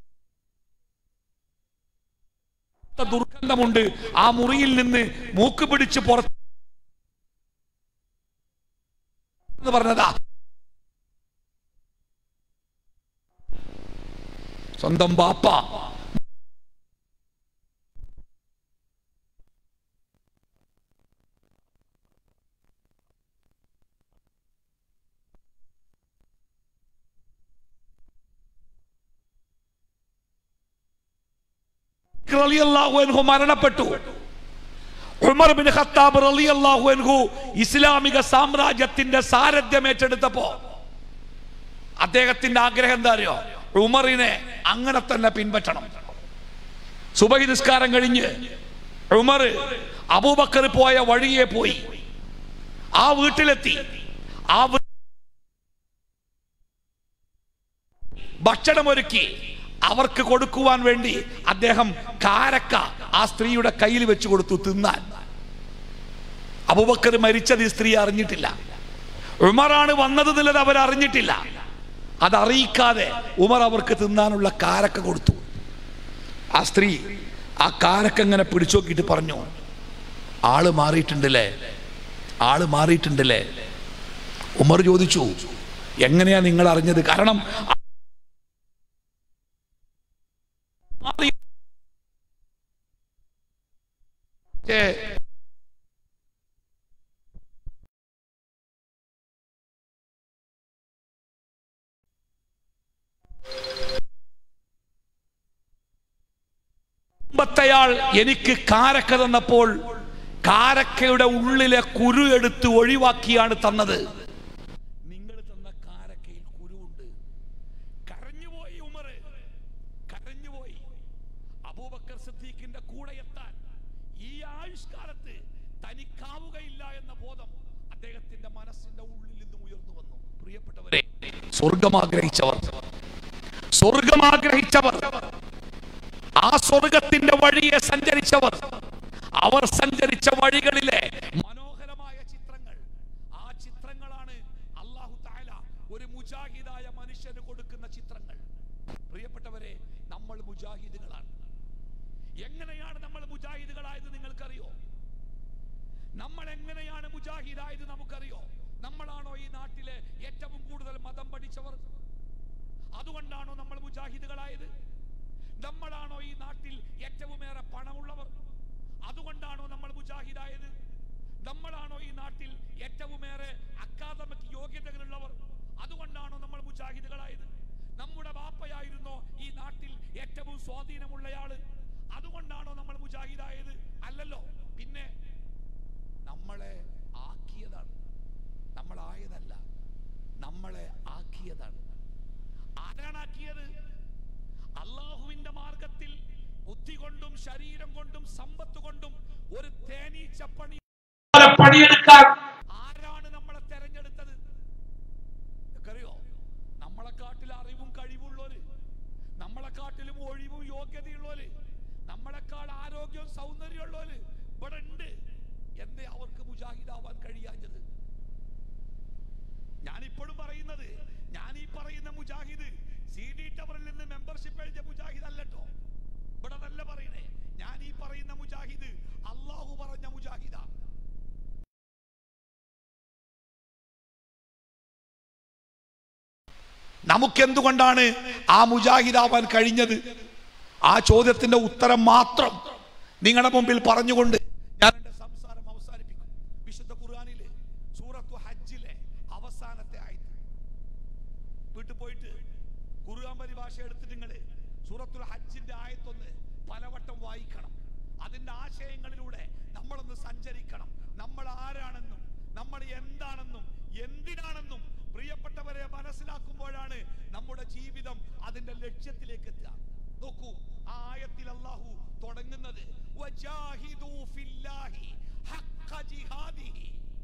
B: ദുർഗന്ധമുണ്ട് ആ മുറിയിൽ നിന്ന് മൂക്ക് പിടിച്ച് പുറത്ത് എന്ന് പറഞ്ഞതാ സ്വന്തം ബാപ്പ റളിയല്ലാഹു അൻഹു മരണപ്പെട്ടു ഉമർ ബിൻ ഖത്താബ് റളിയല്ലാഹു അൻഹു ഇസ്ലാമിക സാമ്രാജ്യത്തിന്റെ സാരഥ്യം ഏറ്റെടുത്തപ്പോ അദ്ദേഹത്തിന്റെ ആഗ്രഹം എന്താ അറിയോ ഉമറിനെ അങ്ങനെ തന്നെ പിൻപറ്റണം സുബഹി നിസ്കാരം കഴിഞ്ഞ് ഉമർ അബൂബക്കർ പോയ വഴിയെ പോയി ആ വീട്ടിലെത്തി ആ വീ- ഭക്ഷണമൊരുക്കി അവർക്ക് കൊടുക്കുവാൻ വേണ്ടി അദ്ദേഹം കാരക്ക ആ സ്ത്രീയുടെ കയ്യിൽ വെച്ച് കൊടുത്തു തിന്നാൻ അബൂബക്കർ മരിച്ചത് ഈ സ്ത്രീ അറിഞ്ഞിട്ടില്ല ഉമറാണ് വന്നത് എന്നുള്ളത് അവർ അറിഞ്ഞിട്ടില്ല അത് അറിയിക്കാതെ ഉമർ അവർക്ക് തിന്നാനുള്ള കാരക്ക കൊടുത്തു ആ സ്ത്രീ ആ കാരക്ക ഇങ്ങനെ പിടിച്ചു നോക്കിയിട്ട് പറഞ്ഞു ആള് മാറിയിട്ടുണ്ടല്ലേ ആള് മാറിയിട്ടുണ്ടല്ലേ ഉമർ ചോദിച്ചു എങ്ങനെയാ നിങ്ങൾ അറിഞ്ഞത് കാരണം മാറി. ഏ, മുമ്പത്തെയാൾ എനിക്ക് കാരക്ക തന്നപ്പോൾ കാരക്കയുടെ ഉള്ളിലെ കുരു എടുത്ത് ഒഴിവാക്കിയാണ് തന്നത് നിങ്ങൾ തന്ന കാരക്കയിൽ കുരുവുണ്ട് കരഞ്ഞുപോയി ഉമറ് കരഞ്ഞുപോയി അബൂബക്കർ സിദ്ദീഖിന്റെ കൂടെ എത്താൻ ഈ ആയുഷ്കാലത്ത് തനിക്കാവുകയില്ല എന്ന ബോധം അദ്ദേഹത്തിന്റെ മനസ്സിന്റെ ഉള്ളിൽ നിന്നും ഉയർന്നു വന്നു പ്രിയപ്പെട്ടവരെ സ്വർഗം ആഗ്രഹിച്ചവർ സ്വർഗം ആഗ്രഹിച്ചവർ ആ സ്വർഗത്തിന്റെ വഴിയെ സഞ്ചരിച്ചവർ അവർ സഞ്ചരിച്ച വഴികളിലെ മനോഹരമായ ചിത്രങ്ങൾ ആ ചിത്രങ്ങളാണ് അള്ളാഹു താല ഒരു മുജാഹിദായ മനുഷ്യന് കൊടുക്കുന്ന ചിത്രങ്ങൾ പ്രിയപ്പെട്ടവരെ നമ്മൾ മുജാഹിദുകളാണ് എങ്ങനെയാണ് നമ്മൾ മുജാഹിദുകളായത് നിങ്ങൾക്കറിയോ നമ്മൾ എങ്ങനെയാണ് മുജാഹിദായത് നമുക്കറിയോ നമ്മളാണോ ഈ നാട്ടിലെ ഏറ്റവും കൂടുതൽ മതം പഠിച്ചവർ അതുകൊണ്ടാണോ നമ്മൾ മുജാഹിദുകളായത് നമ്മളാണോ ഈ നാട്ടിൽ ഏറ്റവുമേറെ പണമുള്ളവർ അതുകൊണ്ടാണോ നമ്മൾ മുജാഹിദായത് നമ്മളാണോ ഈ നാട്ടിൽ ഏറ്റവുമേറെ അക്കാദമിക് യോഗ്യതകളുള്ളവർ അതുകൊണ്ടാണോ നമ്മൾ മുജാഹിദുകളായത് നമ്മുടെ വാപ്പയായിരുന്നോ ഈ നാട്ടിൽ ഏറ്റവും സ്വാധീനമുള്ളയാള് അതുകൊണ്ടാണോ നമ്മൾ മുജാഹിദായത് അല്ലല്ലോ പിന്നെ നമ്മളെ ആക്കിയതാണ് നമ്മളായതല്ല നമ്മളെ ആക്കിയതാണ് ആരാണ് ആക്കിയത് അള്ളാഹുവിന്റെ മാർഗത്തിൽ ബുദ്ധി കൊണ്ടും ശരീരം കൊണ്ടും സമ്പത്ത് കൊണ്ടും ഒരു തേനീച്ച പണി പണിയെടുക്കാൻ ആരാണ് നമ്മളെ തെരഞ്ഞെടുത്തത് നിങ്ങൾക്കറിയോ നമ്മളെക്കാട്ടിൽ അറിവും കഴിവുള്ളവര് നമ്മളെക്കാട്ടിലും ഒഴിവും യോഗ്യതയുള്ളവര് നമ്മളെക്കാൾ ആരോഗ്യവും സൗന്ദര്യമുള്ളവര് ഇവിടെ ഉണ്ട് എന്തേ അവർക്ക് മുജാഹിദാവാൻ കഴിയാഞ്ഞത് ഞാൻ ഇപ്പോഴും പറയുന്നത് ഞാൻ ഈ പറയുന്ന മുജാഹിദ് സി ഡി ടവറിൽ നിന്ന് മെമ്പർഷിപ്പ് എഴുതിയ മുജാഹിദ് അല്ലട്ടോ ഇവിടെ നല്ല പറയണേ ഞാൻ ഈ പറയുന്ന മുജാഹിദ് അള്ളാഹു പറഞ്ഞ മുജാഹിദാ നമുക്കെന്തുകൊണ്ടാണ് ആ മുജാഹിദാവാൻ കഴിഞ്ഞത് ആ ചോദ്യത്തിന്റെ ഉത്തരം മാത്രം നിങ്ങളുടെ മുമ്പിൽ പറഞ്ഞുകൊണ്ട് ഞാൻ എന്റെ സംസാരം അവസാനിപ്പിക്കും വിശുദ്ധ ഖുർആനിലെ സൂറത്തു ഹജ്ജിലെ അവസാനത്തെ ആയത് വീട്ടിൽ പോയിട്ട് ഖുർആൻ പരിഭാഷ എടുത്തിട്ട് നിങ്ങൾ സൂറത്തുൽ ഹജ്ജിന്റെ ആയത്തൊന്ന് പലവട്ടം വായിക്കണം അതിന്റെ ആശയങ്ങളിലൂടെ നമ്മളൊന്ന് സഞ്ചരിക്കണം നമ്മൾ ആരാണെന്നും നമ്മൾ എന്താണെന്നും എന്തിനാണെന്നും പ്രിയപ്പെട്ടവരെ മനസ്സിലാക്കുമ്പോഴാണ് നമ്മുടെ ജീവിതം അതിന്റെ ലക്ഷ്യത്തിലേക്ക് എത്തുക നോക്കൂ ആ ആയത്തിൽ അല്ലാഹു തുടങ്ങുന്നത് വജാഹിദൂ ഫില്ലാഹി ഹഖ്ഖ ജിഹാദിഹി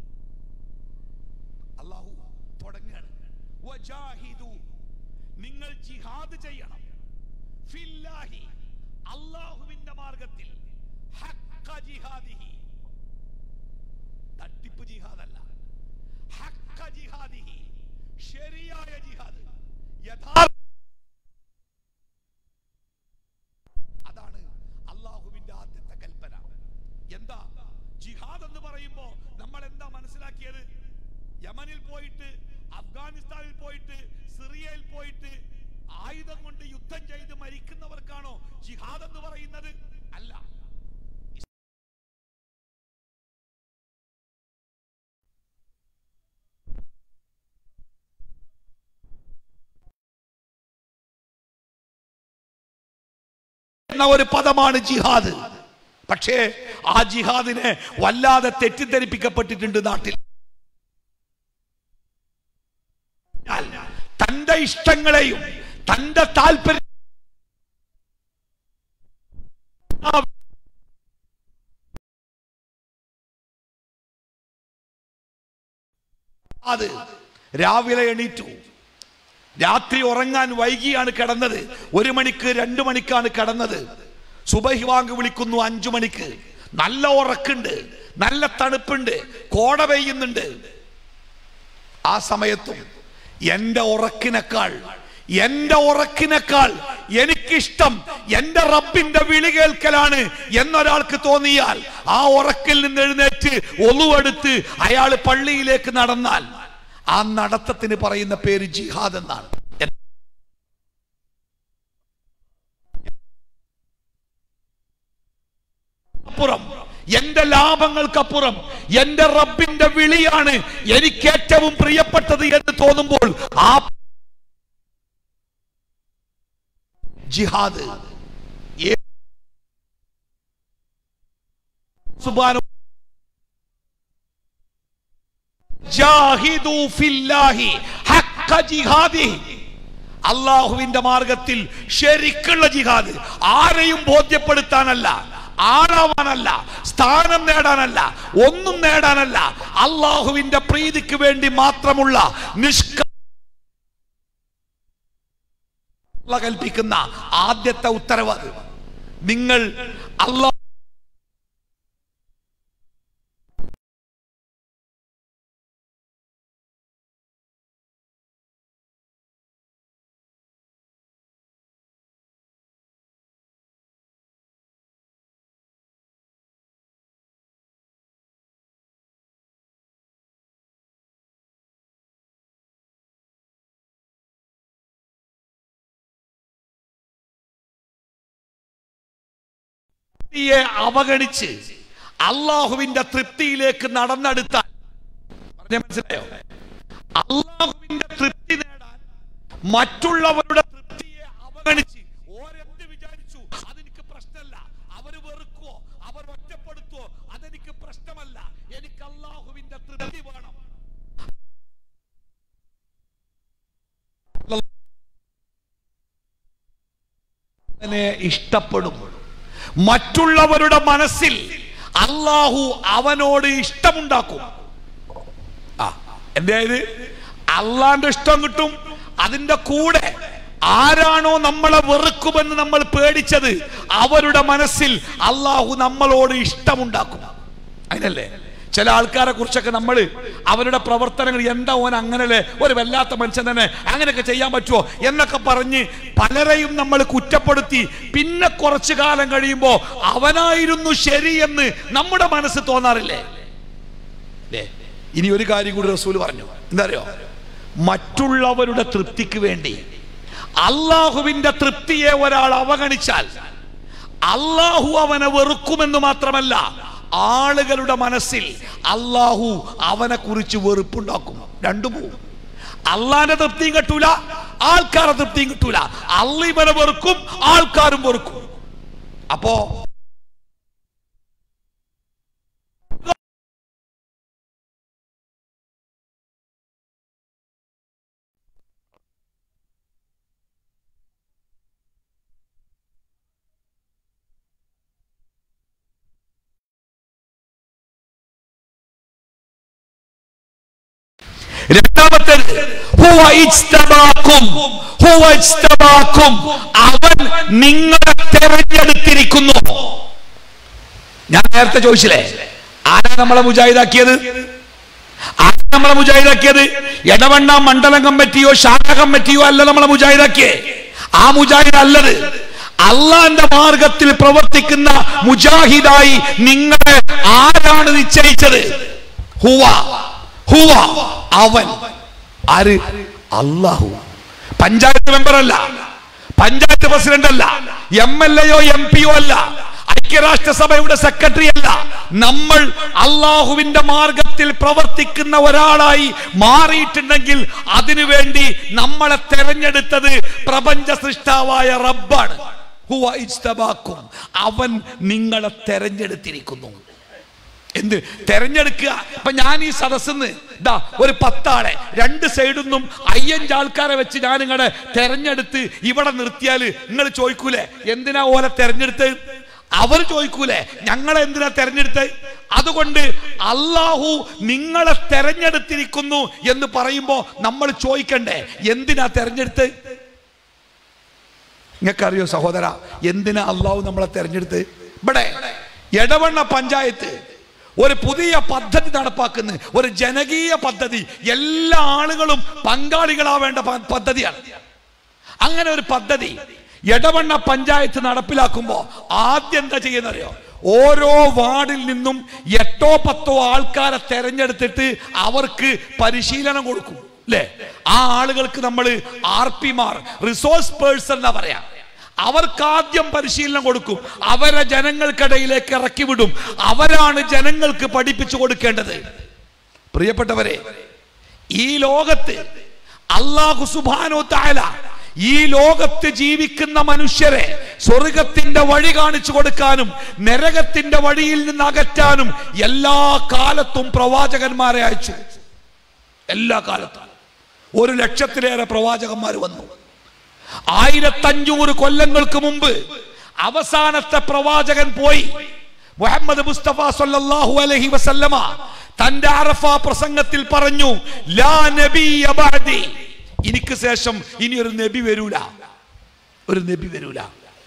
B: അല്ലാഹു തുടങ്ങുകയാണ് വജാഹിദു നിങ്ങൾ ജിഹാദ് ചെയ്യണം ഫില്ലാഹി അല്ലാഹുവിന്റെ മാർഗത്തിൽ ഹഖ്ഖ ജിഹാദിഹി തട്ടിപ്പ് ജിഹാദല്ല ഹഖ്ഖ ജിഹാദിഹി ശരിയായ ജിഹാദ് യഥാർത്ഥ അതാണ് അള്ളാഹുവിന്റെ ആദ്യത്തെ കൽപ്പന എന്താ ജിഹാദ് എന്ന് പറയുമ്പോ നമ്മൾ എന്താ മനസ്സിലാക്കിയത് യമനിൽ പോയിട്ട് അഫ്ഗാനിസ്ഥാനിൽ പോയിട്ട് സിറിയയിൽ പോയിട്ട് ആയുധം കൊണ്ട് യുദ്ധം ചെയ്ത് മരിക്കുന്നവർക്കാണോ ജിഹാദ് എന്ന് പറയുന്നത് അല്ല എന്ന ഒരു പദമാണ് ജിഹാദ് പക്ഷേ ആ ജിഹാദിനെ വല്ലാതെ തെറ്റിദ്ധരിപ്പിക്കപ്പെട്ടിട്ടുണ്ട് നാട്ടിൽ തന്റെ ഇഷ്ടങ്ങളെയും തന്റെ താല്പര്യം അത് രാവിലെ എണീറ്റു രാത്രി ഉറങ്ങാൻ വൈകിയാണ് കിടന്നത് ഒരു മണിക്ക് രണ്ടു മണിക്കാണ് കിടന്നത് സുബഹി വാങ്ക് വിളിക്കുന്നു അഞ്ചു മണിക്ക് നല്ല ഉറക്കുണ്ട് നല്ല തണുപ്പുണ്ട് കോട പെയ്യുന്നുണ്ട് ആ സമയത്തും എന്റെ ഉറക്കിനേക്കാൾ എന്റെ ഉറക്കിനേക്കാൾ എനിക്കിഷ്ടം എന്റെ റബ്ബിന്റെ വിളി കേൾക്കലാണ് എന്നൊരാൾക്ക് തോന്നിയാൽ ആ ഉറക്കിൽ നിന്ന് എഴുന്നേറ്റ് ഒന്നുവെടുത്ത് അയാൾ പള്ളിയിലേക്ക് നടന്നാൽ ആ നടത്തത്തിന് പറയുന്ന പേര് ജിഹാദ് എന്നാണ് അപ്പുറം എന്റെ ലാഭങ്ങൾക്കപ്പുറം എന്റെ റബ്ബിന്റെ വിളിയാണ് എനിക്ക് ഏറ്റവും പ്രിയപ്പെട്ടത് എന്ന് തോന്നുമ്പോൾ ആ ജിഹാദ് ഏ- സുബ്ഹാനഹു ജാഹിദു ഫില്ലാഹി ഹഖ്ഖ ജിഹാദിഹി അള്ളാഹുവിന്റെ മാർഗത്തിൽ ശരിക്കുള്ള ജിഹാദ് ആരെയും ബോധ്യപ്പെടുത്താനല്ല ആളാവാനല്ല സ്ഥാനം നേടാനല്ല ഒന്നും നേടാനല്ല അള്ളാഹുവിന്റെ പ്രീതിക്ക് വേണ്ടി മാത്രമുള്ള നിഷ്ക അള്ളാഹ് കൽപ്പിക്കുന്ന ആദ്യത്തെ ഉത്തരവ് നിങ്ങൾ അള്ളാഹ് തൃപ്തിയെ അവഗണിച്ച് അള്ളാഹുവിന്റെ തൃപ്തിയിലേക്ക് നടന്നെടുത്താൽ പറഞ്ഞ മനസ്സിലായോ അള്ളാഹുവിന്റെ തൃപ്തി നേടാൻ മറ്റുള്ളവരുടെ തൃപ്തിയെ അവഗണിച്ച് ഓരെന്ത് വിചാരിച്ചു അതെനിക്ക് പ്രശ്നമല്ല അവര് വെറുക്കോ അവർ ഒറ്റപ്പെടുത്തോ അതെനിക്ക് പ്രശ്നമല്ല എനിക്ക് അള്ളാഹുവിന്റെ തൃപ്തി വേണം അവനെ ഇഷ്ടപ്പെടും മറ്റുള്ളവരുടെ മനസ്സിൽ അള്ളാഹു അവനോട് ഇഷ്ടമുണ്ടാക്കും ആ എന്തായത് അള്ളാന്റെ ഇഷ്ടം കിട്ടും അതിന്റെ കൂടെ ആരാണോ നമ്മളെ വെറുക്കുമെന്ന് നമ്മൾ പേടിച്ചത് അവരുടെ മനസ്സിൽ അള്ളാഹു നമ്മളോട് ഇഷ്ടമുണ്ടാക്കും അതിനല്ലേ ചില ആൾക്കാരെ കുറിച്ചൊക്കെ നമ്മൾ അവരുടെ പ്രവർത്തനങ്ങൾ എന്താ ഓൻ അങ്ങനല്ലേ ഒരു വല്ലാത്ത മനുഷ്യൻ തന്നെ അങ്ങനെയൊക്കെ ചെയ്യാൻ പറ്റുമോ എന്നൊക്കെ പറഞ്ഞ് പലരെയും നമ്മൾ കുറ്റപ്പെടുത്തി പിന്നെ കുറച്ചു കാലം കഴിയുമ്പോൾ അവനായിരുന്നു ശരി എന്ന് നമ്മുടെ മനസ്സ് തോന്നാറില്ലേ അല്ലേ ഇനി ഒരു കാര്യം കൂടി റസൂൽ പറഞ്ഞു എന്താ അറിയോ മറ്റുള്ളവരുടെ തൃപ്തിക്ക് വേണ്ടി അള്ളാഹുവിന്റെ തൃപ്തിയെ ഒരാൾ അവഗണിച്ചാൽ അള്ളാഹു അവനെ വെറുക്കുമെന്ന് മാത്രമല്ല ആളുകളുടെ മനസ്സിൽ അള്ളാഹു അവനെ കുറിച്ച് വെറുപ്പുണ്ടാക്കും രണ്ടു പോവും അള്ളാന്റെ തൃപ്തിയും കിട്ടൂല ആൾക്കാരുടെ തൃപ്തിയും കിട്ടൂല അള്ള ഇവനെ വെറുക്കും ആൾക്കാരും വെറുക്കും അപ്പോ രണ്ടാമത്തേത് ഹുവ ഇജ്തബാക്കും. ഹുവ ഇജ്തബാക്കും. അവൻ നിങ്ങളെ തെരഞ്ഞെടുത്തിരിക്കുന്നു ഞാൻ നേരത്തെ ചോദിച്ചില്ലേ ആരാ നമ്മളെ മുജാഹിദാക്കിയത് ആരാ നമ്മളെ മുജാഹിദാക്കിയത് എടവണ്ണ മണ്ഡലം കമ്മിറ്റിയോ ശാഖ കമ്മിറ്റിയോ അല്ല നമ്മളെ മുജാഹിദാക്കിയേ ആ മുജാഹിദ് അല്ലത് അള്ളാന്റെ മാർഗത്തിൽ പ്രവർത്തിക്കുന്ന മുജാഹിദായി നിങ്ങളെ ആരാണ് നിശ്ചയിച്ചത് ഹുവ ഹുവ അവൻ ആര് അള്ളാഹു പഞ്ചായത്ത് മെമ്പർ അല്ല പഞ്ചായത്ത് പ്രസിഡന്റ് അല്ല എം എൽ എയോ എം പിയോ അല്ല ഐക്യരാഷ്ട്രസഭയുടെ സെക്രട്ടറി അല്ല നമ്മൾ അള്ളാഹുവിന്റെ മാർഗത്തിൽ പ്രവർത്തിക്കുന്ന ഒരാളായി മാറിയിട്ടുണ്ടെങ്കിൽ അതിനുവേണ്ടി നമ്മളെ തെരഞ്ഞെടുത്തത് പ്രപഞ്ച സൃഷ്ടാവായ റബ്ബാണ് ഹുവ ഇജ്തബാക്കും. അവൻ നിങ്ങളെ തെരഞ്ഞെടുത്തിരിക്കുന്നു എന്ത് തെരഞ്ഞെടുക്കുക ഇപ്പൊ ഞാൻ ഈ സദസ്സിന്ന് ഇതാ ഒരു പത്താളെ രണ്ട് സൈഡിൽ നിന്നും അയ്യഞ്ച് ആൾക്കാരെ വെച്ച് ഞാൻ നിങ്ങളെ തെരഞ്ഞെടുത്ത് ഇവിടെ നിർത്തിയാല് നിങ്ങൾ ചോദിക്കൂലേ എന്തിനാ ഓലെ തെരഞ്ഞെടുത്ത് അവർ ചോദിക്കൂലേ ഞങ്ങളെ എന്തിനാ തെരഞ്ഞെടുത്ത് അതുകൊണ്ട് അള്ളാഹു നിങ്ങളെ തെരഞ്ഞെടുത്തിരിക്കുന്നു എന്ന് പറയുമ്പോ നമ്മൾ ചോദിക്കണ്ടേ എന്തിനാ തെരഞ്ഞെടുത്ത് നിങ്ങൾക്കറിയോ സഹോദര എന്തിനാ അള്ളാഹു നമ്മളെ തെരഞ്ഞെടുത്ത് ഇവിടെ എടവണ്ണ പഞ്ചായത്ത് ഒരു പുതിയ പദ്ധതി നടപ്പാക്കുന്ന ഒരു ജനകീയ പദ്ധതി എല്ലാ ആളുകളും പങ്കാളികളാവേണ്ട പ- പദ്ധതിയാണ് അങ്ങനെ ഒരു പദ്ധതി എടവണ്ണ പഞ്ചായത്ത് നടപ്പിലാക്കുമ്പോ ആദ്യം എന്താ ചെയ്യുന്നറിയോ ഓരോ വാർഡിൽ നിന്നും എട്ടോ പത്തോ ആൾക്കാരെ തെരഞ്ഞെടുത്തിട്ട് അവർക്ക് പരിശീലനം കൊടുക്കും അല്ലേ ആ ആളുകൾക്ക് നമ്മൾ ആർ പിമാർ റിസോഴ്സ് പേഴ്സൺ എന്നാ പറയാ അവർക്ക് ആദ്യം പരിശീലനം കൊടുക്കും അവരെ ജനങ്ങൾക്കിടയിലേക്ക് ഇറക്കി വിടും അവരാണ് ജനങ്ങൾക്ക് പഠിപ്പിച്ചു കൊടുക്കേണ്ടത് പ്രിയപ്പെട്ടവരെ ഈ ലോകത്ത് അള്ളാഹു സുബാനോ താല ഈ ലോകത്ത് ജീവിക്കുന്ന മനുഷ്യരെ സ്വർഗത്തിന്റെ വഴി കാണിച്ചു കൊടുക്കാനും നരകത്തിന്റെ വഴിയിൽ നിന്ന് അകറ്റാനും എല്ലാ കാലത്തും പ്രവാചകന്മാരെ അയച്ചു എല്ലാ കാലത്തും ഒരു ലക്ഷത്തിലേറെ പ്രവാചകന്മാർ വന്നു ആയിരത്തഞ്ഞൂറ് കൊല്ലങ്ങൾക്ക് മുമ്പ് അവസാനത്തെ പ്രവാചകൻ പോയി മുഹമ്മദ് മുസ്തഫ സല്ലല്ലാഹു അലൈഹി വസല്ലമ തന്റെ അറഫ പ്രസംഗത്തിൽ പറഞ്ഞു ലാ നബിയ ബഅദി എനിക്ക് ശേഷം ഇനി ഒരു നബി വരൂല ഒരു നബി വരൂല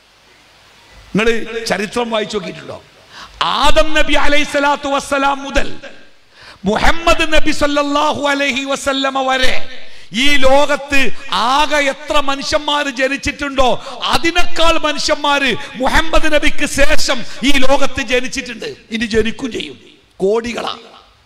B: നിങ്ങൾ ചരിത്രം വായിച്ചു നോക്കിയിട്ടുണ്ടോ ആദം നബി അലൈഹി സ്വലാത്തു വസ്സലാം മുതൽ മുഹമ്മദ് നബി സല്ലല്ലാഹു അലൈഹി വസല്ലമ വരെ ഈ ലോകത്ത് ആകെ എത്ര മനുഷ്യന്മാർ ജനിച്ചിട്ടുണ്ടോ അതിനേക്കാൾ മനുഷ്യന്മാര് മുഹമ്മദ് നബിക്ക് ശേഷം ഈ ലോകത്ത് ജനിച്ചിട്ടുണ്ട് ഇനി ജനിക്കും ചെയ്യും കോടികളാണ്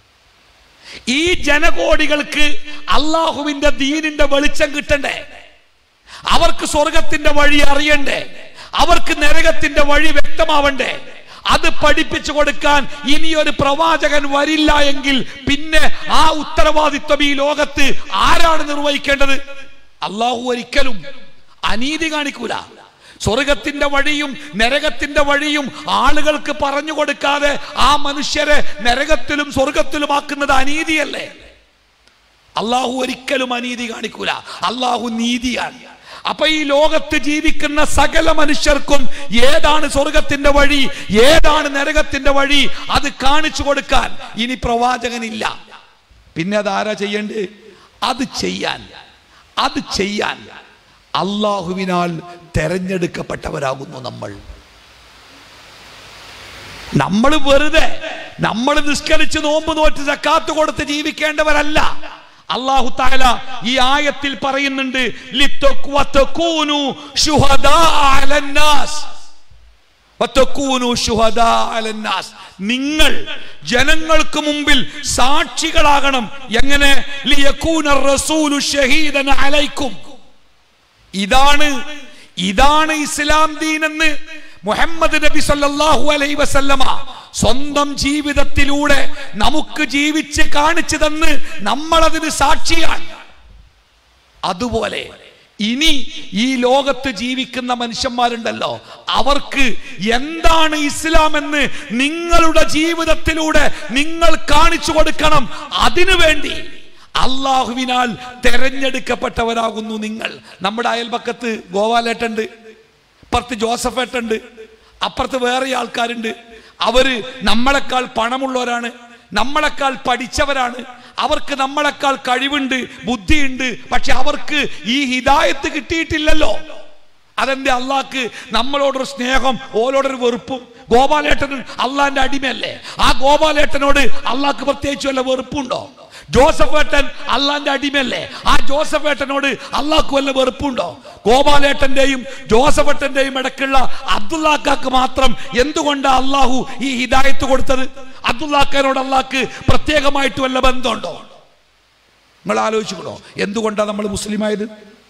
B: ഈ ജനകോടികൾക്ക് അള്ളാഹുവിന്റെ ദീനിന്റെ വെളിച്ചം കിട്ടണ്ടേ അവർക്ക് സ്വർഗത്തിന്റെ വഴി അറിയണ്ടേ അവർക്ക് നരകത്തിന്റെ വഴി വ്യക്തമാവണ്ടേ അത് പഠിപ്പിച്ചു കൊടുക്കാൻ ഇനിയൊരു പ്രവാചകൻ വരില്ല എങ്കിൽ പിന്നെ ആ ഉത്തരവാദിത്വം ഈ ലോകത്ത് ആരാണ് നിർവഹിക്കേണ്ടത് അള്ളാഹു ഒരിക്കലും അനീതി കാണിക്കൂല സ്വർഗത്തിന്റെ വഴിയും നരകത്തിന്റെ വഴിയും ആളുകൾക്ക് പറഞ്ഞു കൊടുക്കാതെ ആ മനുഷ്യരെ നരകത്തിലും സ്വർഗത്തിലും ആക്കുന്നത് അനീതിയല്ലേ അള്ളാഹു ഒരിക്കലും അനീതി കാണിക്കൂല അള്ളാഹു നീതിയാണ് അപ്പൊ ഈ ലോകത്ത് ജീവിക്കുന്ന സകല മനുഷ്യർക്കും ഏതാണ് സ്വർഗത്തിന്റെ വഴി ഏതാണ് നരകത്തിന്റെ വഴി അത് കാണിച്ചു കൊടുക്കാൻ ഇനി പ്രവാചകനില്ല പിന്നെ അതാരാ ചെയ്യേണ്ടത് അത് ചെയ്യാൻ അത് ചെയ്യാൻ അള്ളാഹുവിനാൽ തെരഞ്ഞെടുക്കപ്പെട്ടവരാകുന്നു നമ്മൾ നമ്മൾ വെറുതെ നമ്മൾ നിഷ്കരിച്ച് നോമ്പ് നോറ്റ് സക്കാത്ത് കൊടുത്ത് ജീവിക്കേണ്ടവരല്ല അള്ളാഹു താല ഈ ആയത്തിൽ പറയുന്നുണ്ട് "ലിത്തഖ് വതകൂനു ശുഹദാ അലന്നാസ്." വതകൂനു ശുഹദാ അലന്നാസ്. നിങ്ങൾ ജനങ്ങൾക്ക് മുമ്പിൽ സാക്ഷികളാകണം എങ്ങനെ ലിയകൂന റസൂലു ഷഹീദൻ അലൈക്കും ഇതാണ് ഇതാണ് ഇസ്ലാം ദീൻ എന്ന് മുഹമ്മദ് നബി സല്ലല്ലാഹു അലൈഹി വസല്ലമ സ്വന്തം ജീവിതത്തിലൂടെ നമുക്ക് ജീവിച്ച് കാണിച്ചു തന്ന് നമ്മളതിന് സാക്ഷിയാണ് അതുപോലെ ഇനി ഈ ലോകത്ത് ജീവിക്കുന്ന മനുഷ്യന്മാരുണ്ടല്ലോ അവർക്ക് എന്താണ് ഇസ്ലാം എന്ന് നിങ്ങളുടെ ജീവിതത്തിലൂടെ നിങ്ങൾ കാണിച്ചു കൊടുക്കണം അതിനു വേണ്ടി അള്ളാഹുവിനാൽ തെരഞ്ഞെടുക്കപ്പെട്ടവരാകുന്നു നിങ്ങൾ നമ്മുടെ അയൽപക്കത്ത് ഗോവാലേട്ടുണ്ട് ഇപ്പുറത്ത് ജോസഫ് ഏട്ടുണ്ട് അപ്പുറത്ത് വേറെ ആൾക്കാരുണ്ട് അവര് നമ്മളെക്കാൾ പണമുള്ളവരാണ് നമ്മളെക്കാൾ പഠിച്ചവരാണ് അവർക്ക് നമ്മളെക്കാൾ കഴിവുണ്ട് ബുദ്ധിയുണ്ട് പക്ഷെ അവർക്ക് ഈ ഹിദായത്ത് കിട്ടിയിട്ടില്ലല്ലോ അതെന്റെ അള്ളാഹ്ക്ക് നമ്മളോടൊരു സ്നേഹം ഓരോടൊരു വെറുപ്പും ഗോപാലേട്ടൻ അള്ളാന്റെ അടിമയല്ലേ ആ ഗോപാലേട്ടനോട് അള്ളാഹ്ക്ക് പ്രത്യേകിച്ച് വല്ല വെറുപ്പുണ്ടോ ജോസഫ് ഏട്ടൻ അള്ളാന്റെ അടിമയല്ലേ ആ ജോസഫ് ഏട്ടനോട് അള്ളാഹ്ക്ക് വല്ല വെറുപ്പുണ്ടോ ഗോപാലേട്ടന്റെയും ജോസഫ് ഏട്ടന്റെയും ഇടയ്ക്കുള്ള അബ്ദുല്ലാക്കാക്ക് മാത്രം എന്തുകൊണ്ടാണ് അള്ളാഹു ഈ ഹിദായത്ത് കൊടുത്തത് അബ്ദുല്ലാക്കാനോട് അള്ളാഹ്ക്ക് പ്രത്യേകമായിട്ട് വല്ല ബന്ധമുണ്ടോ നിങ്ങൾ ആലോചിക്കണോ എന്തുകൊണ്ടാണ് നമ്മൾ മുസ്ലിമായത്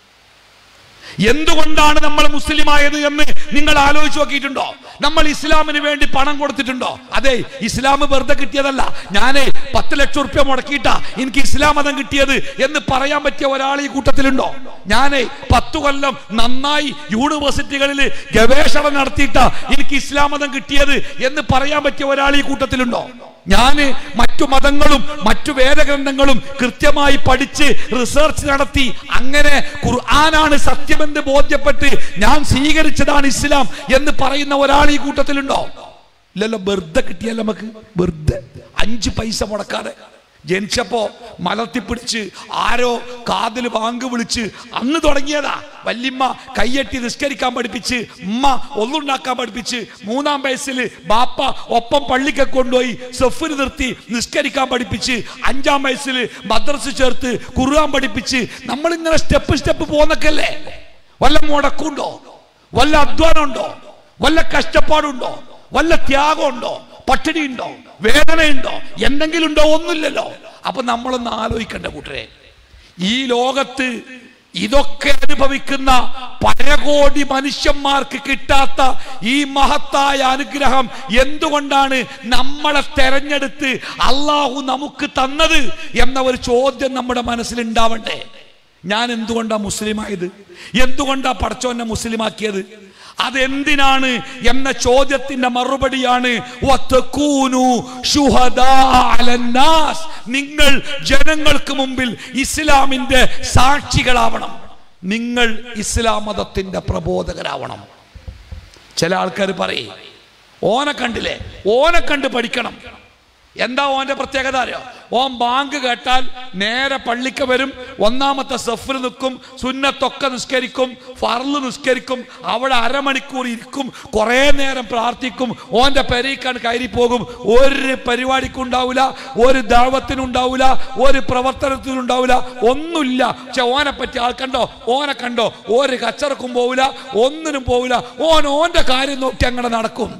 B: എന്തുകൊണ്ടാണ് നമ്മൾ മുസ്ലിമായത് എന്ന് നിങ്ങൾ ആലോചിച്ച് നോക്കിയിട്ടുണ്ടോ നമ്മൾ ഇസ്ലാമിന് വേണ്ടി പണം കൊടുത്തിട്ടുണ്ടോ അതെ ഇസ്ലാം വെറുതെ കിട്ടിയതല്ല ഞാനേ പത്ത് ലക്ഷം റുപ്യ മുടക്കിയിട്ടാ എനിക്ക് ഇസ്ലാം മതം കിട്ടിയത് എന്ന് പറയാൻ പറ്റിയ ഒരാൾ ഈ കൂട്ടത്തിലുണ്ടോ ഞാനേ പത്തു കൊല്ലം നന്നായി യൂണിവേഴ്സിറ്റികളിൽ ഗവേഷണം നടത്തിയിട്ടാ എനിക്ക് ഇസ്ലാം മതം കിട്ടിയത് എന്ന് പറയാൻ പറ്റിയ ഒരാൾ ഈ കൂട്ടത്തിലുണ്ടോ ഞാന് മറ്റു മതങ്ങളും മറ്റു വേദഗ്രന്ഥങ്ങളും കൃത്യമായി പഠിച്ച് റിസർച്ച് നടത്തി അങ്ങനെ ഖുർആനാണ് സത്യമെന്ന് ബോധ്യപ്പെട്ട് ഞാൻ സ്വീകരിച്ചതാണ് ഇസ്ലാം എന്ന് പറയുന്ന ഒരാൾ ഈ കൂട്ടത്തിലുണ്ടോ ഇല്ലല്ലോ വെറുതെ കിട്ടിയല്ലോ നമുക്ക് വെറുതെ അഞ്ച് പൈസ മുടക്കാതെ ജനിച്ചപ്പോ മലർത്തിപ്പിടിച്ച് ആരോ കാതിൽ വാങ്ക് വിളിച്ച് അന്ന് തുടങ്ങിയതാ വല്യമ്മ കയ്യെട്ടി നിസ്കരിക്കാൻ പഠിപ്പിച്ച് ഉമ്മ ഒന്നുണ്ടാക്കാൻ പഠിപ്പിച്ച് മൂന്നാം വയസ്സിൽ ബാപ്പ ഒപ്പം പള്ളിക്കെ കൊണ്ടുപോയി സെഫിന് നിർത്തി നിസ്കരിക്കാൻ പഠിപ്പിച്ച് അഞ്ചാം വയസ്സിൽ മദ്രസ് ചേർത്ത് കുറുവാൻ പഠിപ്പിച്ച് നമ്മളിങ്ങനെ സ്റ്റെപ്പ് സ്റ്റെപ്പ് പോന്നൊക്കെയല്ലേ വല്ല മുടക്കുണ്ടോ വല്ല അധ്വാനമുണ്ടോ വല്ല കഷ്ടപ്പാടുണ്ടോ വല്ല ത്യാഗമുണ്ടോ പട്ടിണി ഉണ്ടോ വേദനയുണ്ടോ എന്തെങ്കിലും ഉണ്ടോ ഒന്നുമില്ലല്ലോ അപ്പൊ നമ്മളൊന്ന് ആലോചിക്കണ്ട കൂട്ടരെ ഈ ലോകത്ത് ഇതൊക്കെ അനുഭവിക്കുന്ന പരകോടി മനുഷ്യന്മാർക്ക് കിട്ടാത്ത ഈ മഹത്തായ അനുഗ്രഹം എന്തുകൊണ്ടാണ് നമ്മളെ തെരഞ്ഞെടുത്ത് അള്ളാഹു നമുക്ക് തന്നത് എന്ന ഒരു ചോദ്യം നമ്മുടെ മനസ്സിൽ ഉണ്ടാവണ്ടേ ഞാൻ എന്തുകൊണ്ടാ മുസ്ലിമായത് എന്തുകൊണ്ടാ പടച്ചോന്നെ മുസ്ലിമാക്കിയത് അതെന്തിനാണ് എന്ന ചോദ്യത്തിന്റെ മറുപടിയാണ് വത്തകൂനു ശുഹദാ അലന്നാസ്. നിങ്ങൾ ജനങ്ങൾക്ക് മുമ്പിൽ ഇസ്ലാമിന്റെ സാക്ഷികളാവണം നിങ്ങൾ ഇസ്ലാം മതത്തിന്റെ പ്രബോധകരാവണം ചില ആൾക്കാർ പറയും ഓനെ കണ്ടില്ലേ ഓനെ കണ്ട് പഠിക്കണം എന്താ ഓന്റെ പ്രത്യേകത അറിയോ ഓൻ ബാങ്ക് കേട്ടാൽ നേരെ പള്ളിക്ക് വരും ഒന്നാമത്തെ സഫിൽ നിൽക്കും സുന്നത്തൊക്കെ നിസ്കരിക്കും ഫർള് നിസ്കരിക്കും അവിടെ അരമണിക്കൂർ ഇരിക്കും കുറേ നേരം പ്രാർത്ഥിക്കും ഓന്റെ പെരയിക്കാണ് കയറി പോകും ഒരു പരിപാടിക്കും ഉണ്ടാവില്ല ഒരു ദാവത്തിനും ഉണ്ടാവില്ല ഒരു പ്രവർത്തനത്തിനും ഉണ്ടാവില്ല ഒന്നുമില്ല പക്ഷെ ഓനെ പറ്റി ആൾ കണ്ടോ ഓനെ കണ്ടോ ഒരു കച്ചറക്കും പോവില്ല ഒന്നിനും പോവില്ല ഓൻ ഓന്റെ കാര്യം നോക്കി അങ്ങനെ നടക്കും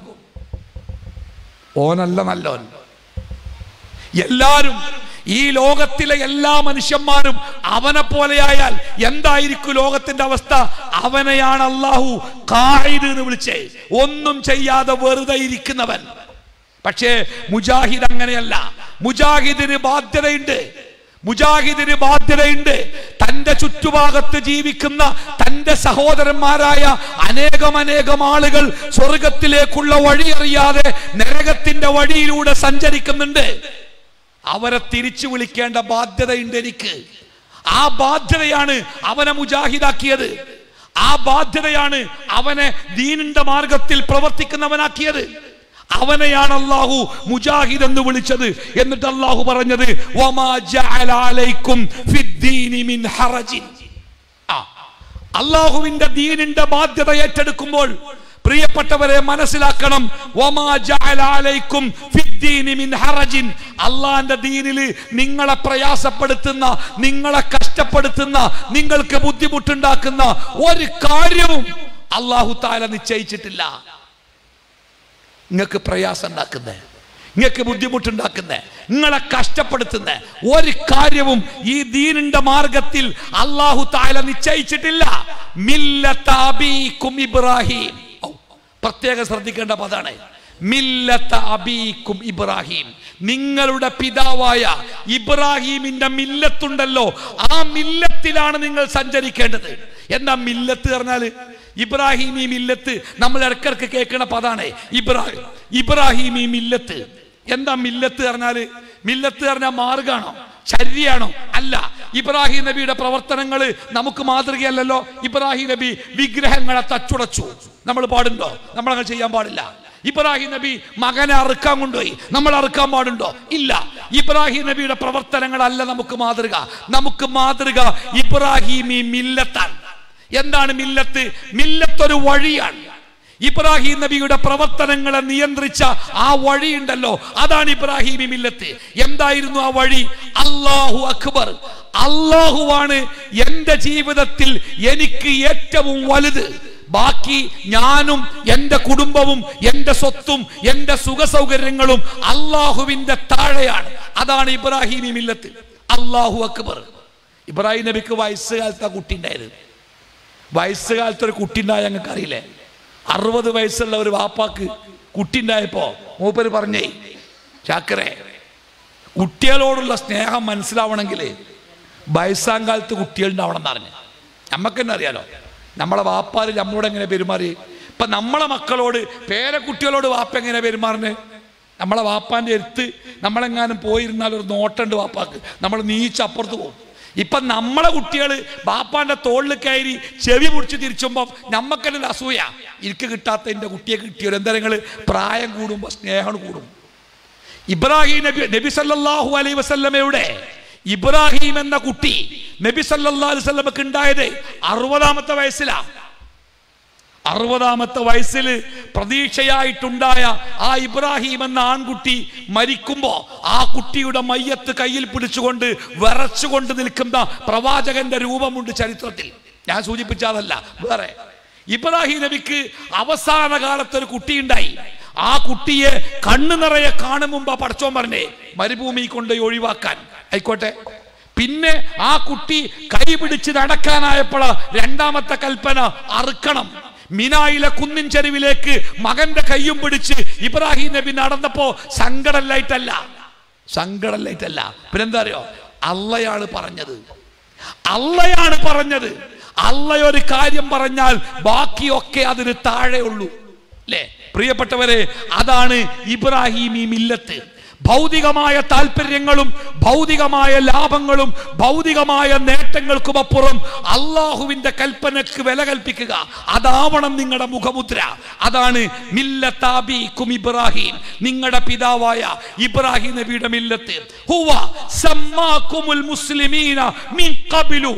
B: ഓനല്ല നല്ലോൻ എല്ലാരും ഈ ലോകത്തിലെ എല്ലാ മനുഷ്യന്മാരും അവനെ പോലെയായാൽ എന്തായിരിക്കും ലോകത്തിന്റെ അവസ്ഥ അവനെയാണ് അള്ളാഹു കായിദ് എന്ന് വിളിച്ചേ ഒന്നും ചെയ്യാതെ വെറുതെ ഇരിക്കുന്നവൻ പക്ഷേ മുജാഹിദ് അങ്ങനെയല്ല മുജാഹിദിന് ബാധ്യതയുണ്ട് മുജാഹിദിന് ബാധ്യതയുണ്ട് തന്റെ ചുറ്റുഭാഗത്ത് ജീവിക്കുന്ന തന്റെ സഹോദരന്മാരായ അനേകം അനേകം ആളുകൾ സ്വർഗത്തിലേക്കുള്ള വഴി അറിയാതെ നരകത്തിന്റെ വഴിയിലൂടെ സഞ്ചരിക്കുന്നുണ്ട് അവരെ തിരിച്ചു വിളിക്കേണ്ട ബാധ്യതയുണ്ട് എനിക്ക് ആ ബാധ്യതയാണ് അവനെ മുജാഹിദാക്കിയത് ആ ബാധ്യതയാണ് അവനെ ദീനിന്റെ മാർഗത്തിൽ പ്രവർത്തിക്കുന്നവനാക്കിയത് അവനെയാണ് അള്ളാഹു മുജാഹിദ് എന്ന് വിളിച്ചത് എന്നിട്ട് അള്ളാഹു പറഞ്ഞത് വമാ ജഅല അലൈക്കും ഫിദ്ദീനി മിൻ ഹറജിൻ ആ അള്ളാഹുവിന്റെ ദീനിന്റെ ബാധ്യത ഏറ്റെടുക്കുമ്പോൾ പ്രിയപ്പെട്ടവരെ മനസ്സിലാക്കണം വമാ ജഅല അലൈക്കും ഫിദ്ദീനി മിൻ ഹറജിൻ അള്ളാന്റെ ദീനില് നിങ്ങളെ പ്രയാസപ്പെടുത്തുന്ന നിങ്ങളെ കഷ്ടപ്പെടുത്തുന്ന നിങ്ങൾക്ക് ബുദ്ധിമുട്ടുണ്ടാക്കുന്ന ഒരു കാര്യവും അള്ളാഹു താല നിശ്ചയിച്ചിട്ടില്ല നിങ്ങൾക്ക് പ്രയാസം ഉണ്ടാക്കുന്നേ നിങ്ങൾക്ക് ബുദ്ധിമുട്ടുണ്ടാക്കുന്നേ നിങ്ങളെ കഷ്ടപ്പെടുത്തുന്ന ഒരു കാര്യവും ഈ ദീനിന്റെ മാർഗത്തിൽ അള്ളാഹു താല നിശ്ചയിച്ചിട്ടില്ല മില്ലത്ത അബീക്കും ഇബ്രാഹിം ഔ, പ്രത്യേകം ശ്രദ്ധിക്കേണ്ട പദാണ് മില്ലത്ത അബീക്കും ഇബ്രാഹിം നിങ്ങളുടെ പിതാവായ ഇബ്രാഹിമിന്റെ മില്ലത്തുണ്ടല്ലോ ആ മില്ലത്തിലാണ് നിങ്ങൾ സഞ്ചരിക്കേണ്ടത് എന്താ മില്ലത്ത് പറഞ്ഞാല് ഇബ്രാഹിമി മില്ലത്ത് നമ്മൾ ഇടക്കിടക്ക് കേൾക്കുന്ന പദാണ് ഇബ്രാഹിം ഇബ്രാഹിമി മില്ലത്ത് എന്താ മില്ലത്ത് പറഞ്ഞാല് മില്ലത്ത് പറഞ്ഞാൽ മാർഗാണോ ചര്യാണോ അല്ല ഇബ്രാഹിം നബിയുടെ പ്രവർത്തനങ്ങൾ നമുക്ക് മാതൃകയല്ലല്ലോ ഇബ്രാഹിം നബി വിഗ്രഹങ്ങളെ തച്ചുടച്ചു നമ്മൾ പാടുണ്ടോ നമ്മളങ്ങനെ ചെയ്യാൻ പാടില്ല ഇബ്രാഹിം നബി മകനെ അറുക്കാൻ കൊണ്ടുപോയി നമ്മൾ അറുക്കാൻ പാടുണ്ടോ ഇല്ല ഇബ്രാഹിം നബിയുടെ പ്രവർത്തനങ്ങളല്ല നമുക്ക് മാതൃക നമുക്ക് മാതൃക ഇബ്രാഹിം ഈ മില്ലത്താണ് എന്താണ് മില്ലത്ത് മില്ലത്ത് ഒരു വഴിയാണ് ഇബ്രാഹിം നബിയുടെ പ്രവർത്തനങ്ങളെ നിയന്ത്രിച്ച ആ വഴിയുണ്ടല്ലോ അതാണ് ഇബ്രാഹിമി മില്ലത്ത് എന്തായിരുന്നു ആ വഴി അള്ളാഹു അക്ബർ അള്ളാഹുവാണ് എന്റെ ജീവിതത്തിൽ എനിക്ക് ഏറ്റവും വലുത് ബാക്കി ഞാനും എന്റെ കുടുംബവും എന്റെ സ്വത്തും എന്റെ സുഖ സൗകര്യങ്ങളും അള്ളാഹുവിന്റെ താഴെയാണ് അതാണ് ഇബ്രാഹിമി മില്ലത്ത് അള്ളാഹു അക്ബർ ഇബ്രാഹിം നബിക്ക് വയസ്സുകാലത്ത് ആ കുട്ടി ഉണ്ടായത് വയസ്സുകാലത്ത് ഒരു കുട്ടി ഉണ്ടായ ഞങ്ങൾക്ക് അറിയില്ലേ അറുപത് വയസ്സുള്ള ഒരു വാപ്പാക്ക് കുട്ടി ഉണ്ടായപ്പോ മൂപ്പര് പറഞ്ഞേ ചാക്കരെ കുട്ടികളോടുള്ള സ്നേഹം മനസ്സിലാവണമെങ്കിൽ വയസ്സാം കാലത്ത് കുട്ടികൾ ഉണ്ടാവണം എന്ന് പറഞ്ഞു നമുക്ക് തന്നെ അറിയാലോ നമ്മളെ വാപ്പാര് നമ്മളോട് എങ്ങനെ പെരുമാറി ഇപ്പൊ നമ്മളെ മക്കളോട് പേരക്കുട്ടികളോട് വാപ്പ എങ്ങനെ പെരുമാറുന്നത് നമ്മളെ വാപ്പാന്റെ അടുത്ത് നമ്മളെങ്ങാനും പോയിരുന്നാൽ ഒരു നോട്ടുണ്ട് വാപ്പാക്ക് നമ്മൾ നീച്ച് അപ്പുറത്ത് പോകും ഇപ്പൊ നമ്മളെ കുട്ടികൾ ബാപ്പാന്റെ തോളിൽ കയറി ചെവി പിടിച്ച് തിരിച്ചുമ്പോൾ നമ്മക്കെന്നെ അസൂയ എനിക്ക് കിട്ടാത്ത എൻ്റെ കുട്ടിയെ കിട്ടിയൊരു എന്താ നിങ്ങൾ പ്രായം കൂടുമ്പോൾ സ്നേഹം കൂടും ഇബ്രാഹിം നബി നബി സല്ലല്ലാഹു അലൈഹി വസല്ലമയുടെ ഇബ്രാഹിം എന്ന കുട്ടി നബി സല്ലല്ലാഹു അലൈഹി വസല്ലമക്ക് ഉണ്ടായത് അറുപതാമത്തെ വയസ്സിലാണ് അറുപതാമത്തെ വയസ്സിൽ പ്രതീക്ഷയായിട്ടുണ്ടായ ആ ഇബ്രാഹിം എന്ന ആൺകുട്ടി മരിക്കുമ്പോ ആ കുട്ടിയുടെ മയ്യത്ത് കയ്യിൽ പിടിച്ചുകൊണ്ട് വിറച്ചുകൊണ്ട് നിൽക്കുന്ന പ്രവാചകന്റെ രൂപമുണ്ട് ചരിത്രത്തിൽ ഞാൻ സൂചിപ്പിച്ചതല്ല വേറെ ഇബ്രാഹിം നബിക്ക് അവസാന കാലത്ത് ഒരു കുട്ടിയുണ്ടായി ആ കുട്ടിയെ കണ്ണു നിറയെ കാണും മുമ്പ് ആ പടച്ചോൻ പറഞ്ഞേ മരുഭൂമി കൊണ്ട് ഒഴിവാക്കാൻ ആയിക്കോട്ടെ പിന്നെ ആ കുട്ടി കൈ പിടിച്ച് നടക്കാനായപ്പോൾ രണ്ടാമത്തെ കൽപ്പന അറുക്കണം മിനായിലെ കുന്നിൻ ചെരുവിലേക്ക് മകന്റെ കയ്യും പിടിച്ച് ഇബ്രാഹിം നബി നടന്നപ്പോ സങ്കടല്ലായിട്ടല്ല സങ്കടല്ലായിട്ടല്ല പിന്നെന്താ അറിയോ അള്ളയാണ് പറഞ്ഞത് അള്ളയാണ് പറഞ്ഞത് അള്ള ഒരു കാര്യം പറഞ്ഞാൽ ബാക്കിയൊക്കെ അതിന് താഴെ ഉള്ളൂ അല്ലേ പ്രിയപ്പെട്ടവരെ അതാണ് ഇബ്രാഹിമി മില്ലത്ത് ഭൗതികമായ താല്പര്യങ്ങളും ഭൗതികമായ ലാഭങ്ങളും ഭൗതികമായ നേട്ടങ്ങൾക്കും അപ്പുറം അള്ളാഹുവിന്റെ കൽപ്പനക്ക് വില കൽപ്പിക്കുക അതാവണം നിങ്ങളുടെ മുഖമുദ്ര അതാണ് മില്ലത്താബിക്കും ഇബ്രാഹിം നിങ്ങളുടെ പിതാവായ ഇബ്രാഹിം നബിയുടെ മില്ലത്ത് ഹുവ സമ്മാക്കുമുൽ മുസ്ലിമീന മിൻ ഖബിലു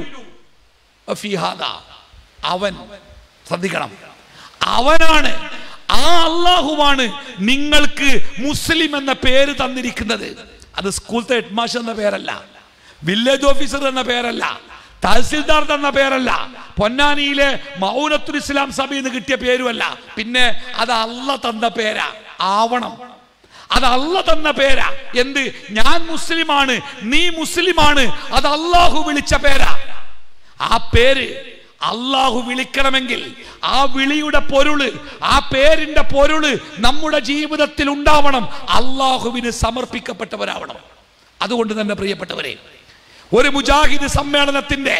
B: ഫീ ഹാദാ. അവൻ ശ്രദ്ധിക്കണം അവനാണ് ആ അള്ളാഹുവാണ് നിങ്ങൾക്ക് മുസ്ലിം എന്ന പേര് തന്നിരിക്കുന്നത് അത് സ്കൂളത്തെ ഹെഡ്മാസ്റ്റർ എന്ന പേരല്ല വില്ലേജ് ഓഫീസർ എന്ന പേരല്ല തഹസിൽദാർ എന്ന പേരല്ല പൊന്നാനിയിലെ മൗനത്തുൽ ഇസ്ലാം സഭയിൽ നിന്ന് കിട്ടിയ പേരുമല്ല പിന്നെ അത് അല്ല തന്ന പേരാ ആവണം അത് അല്ല തന്ന പേരാ എന്ത് ഞാൻ മുസ്ലിമാണ് നീ മുസ്ലിമാണ് അത് അള്ളാഹു വിളിച്ച പേരാ ആ പേര് അള്ളാഹു വിളിക്കണമെങ്കിൽ ആ വിളിയുടെ പൊരുള് ആ പേരിന്റെ പൊരുള് നമ്മുടെ ജീവിതത്തിൽ ഉണ്ടാവണം അള്ളാഹുവിന് സമർപ്പിക്കപ്പെട്ടവരാവണം അതുകൊണ്ട് തന്നെ പ്രിയപ്പെട്ടവരെ ഒരു മുജാഹിദ് സമ്മേളനത്തിന്റെ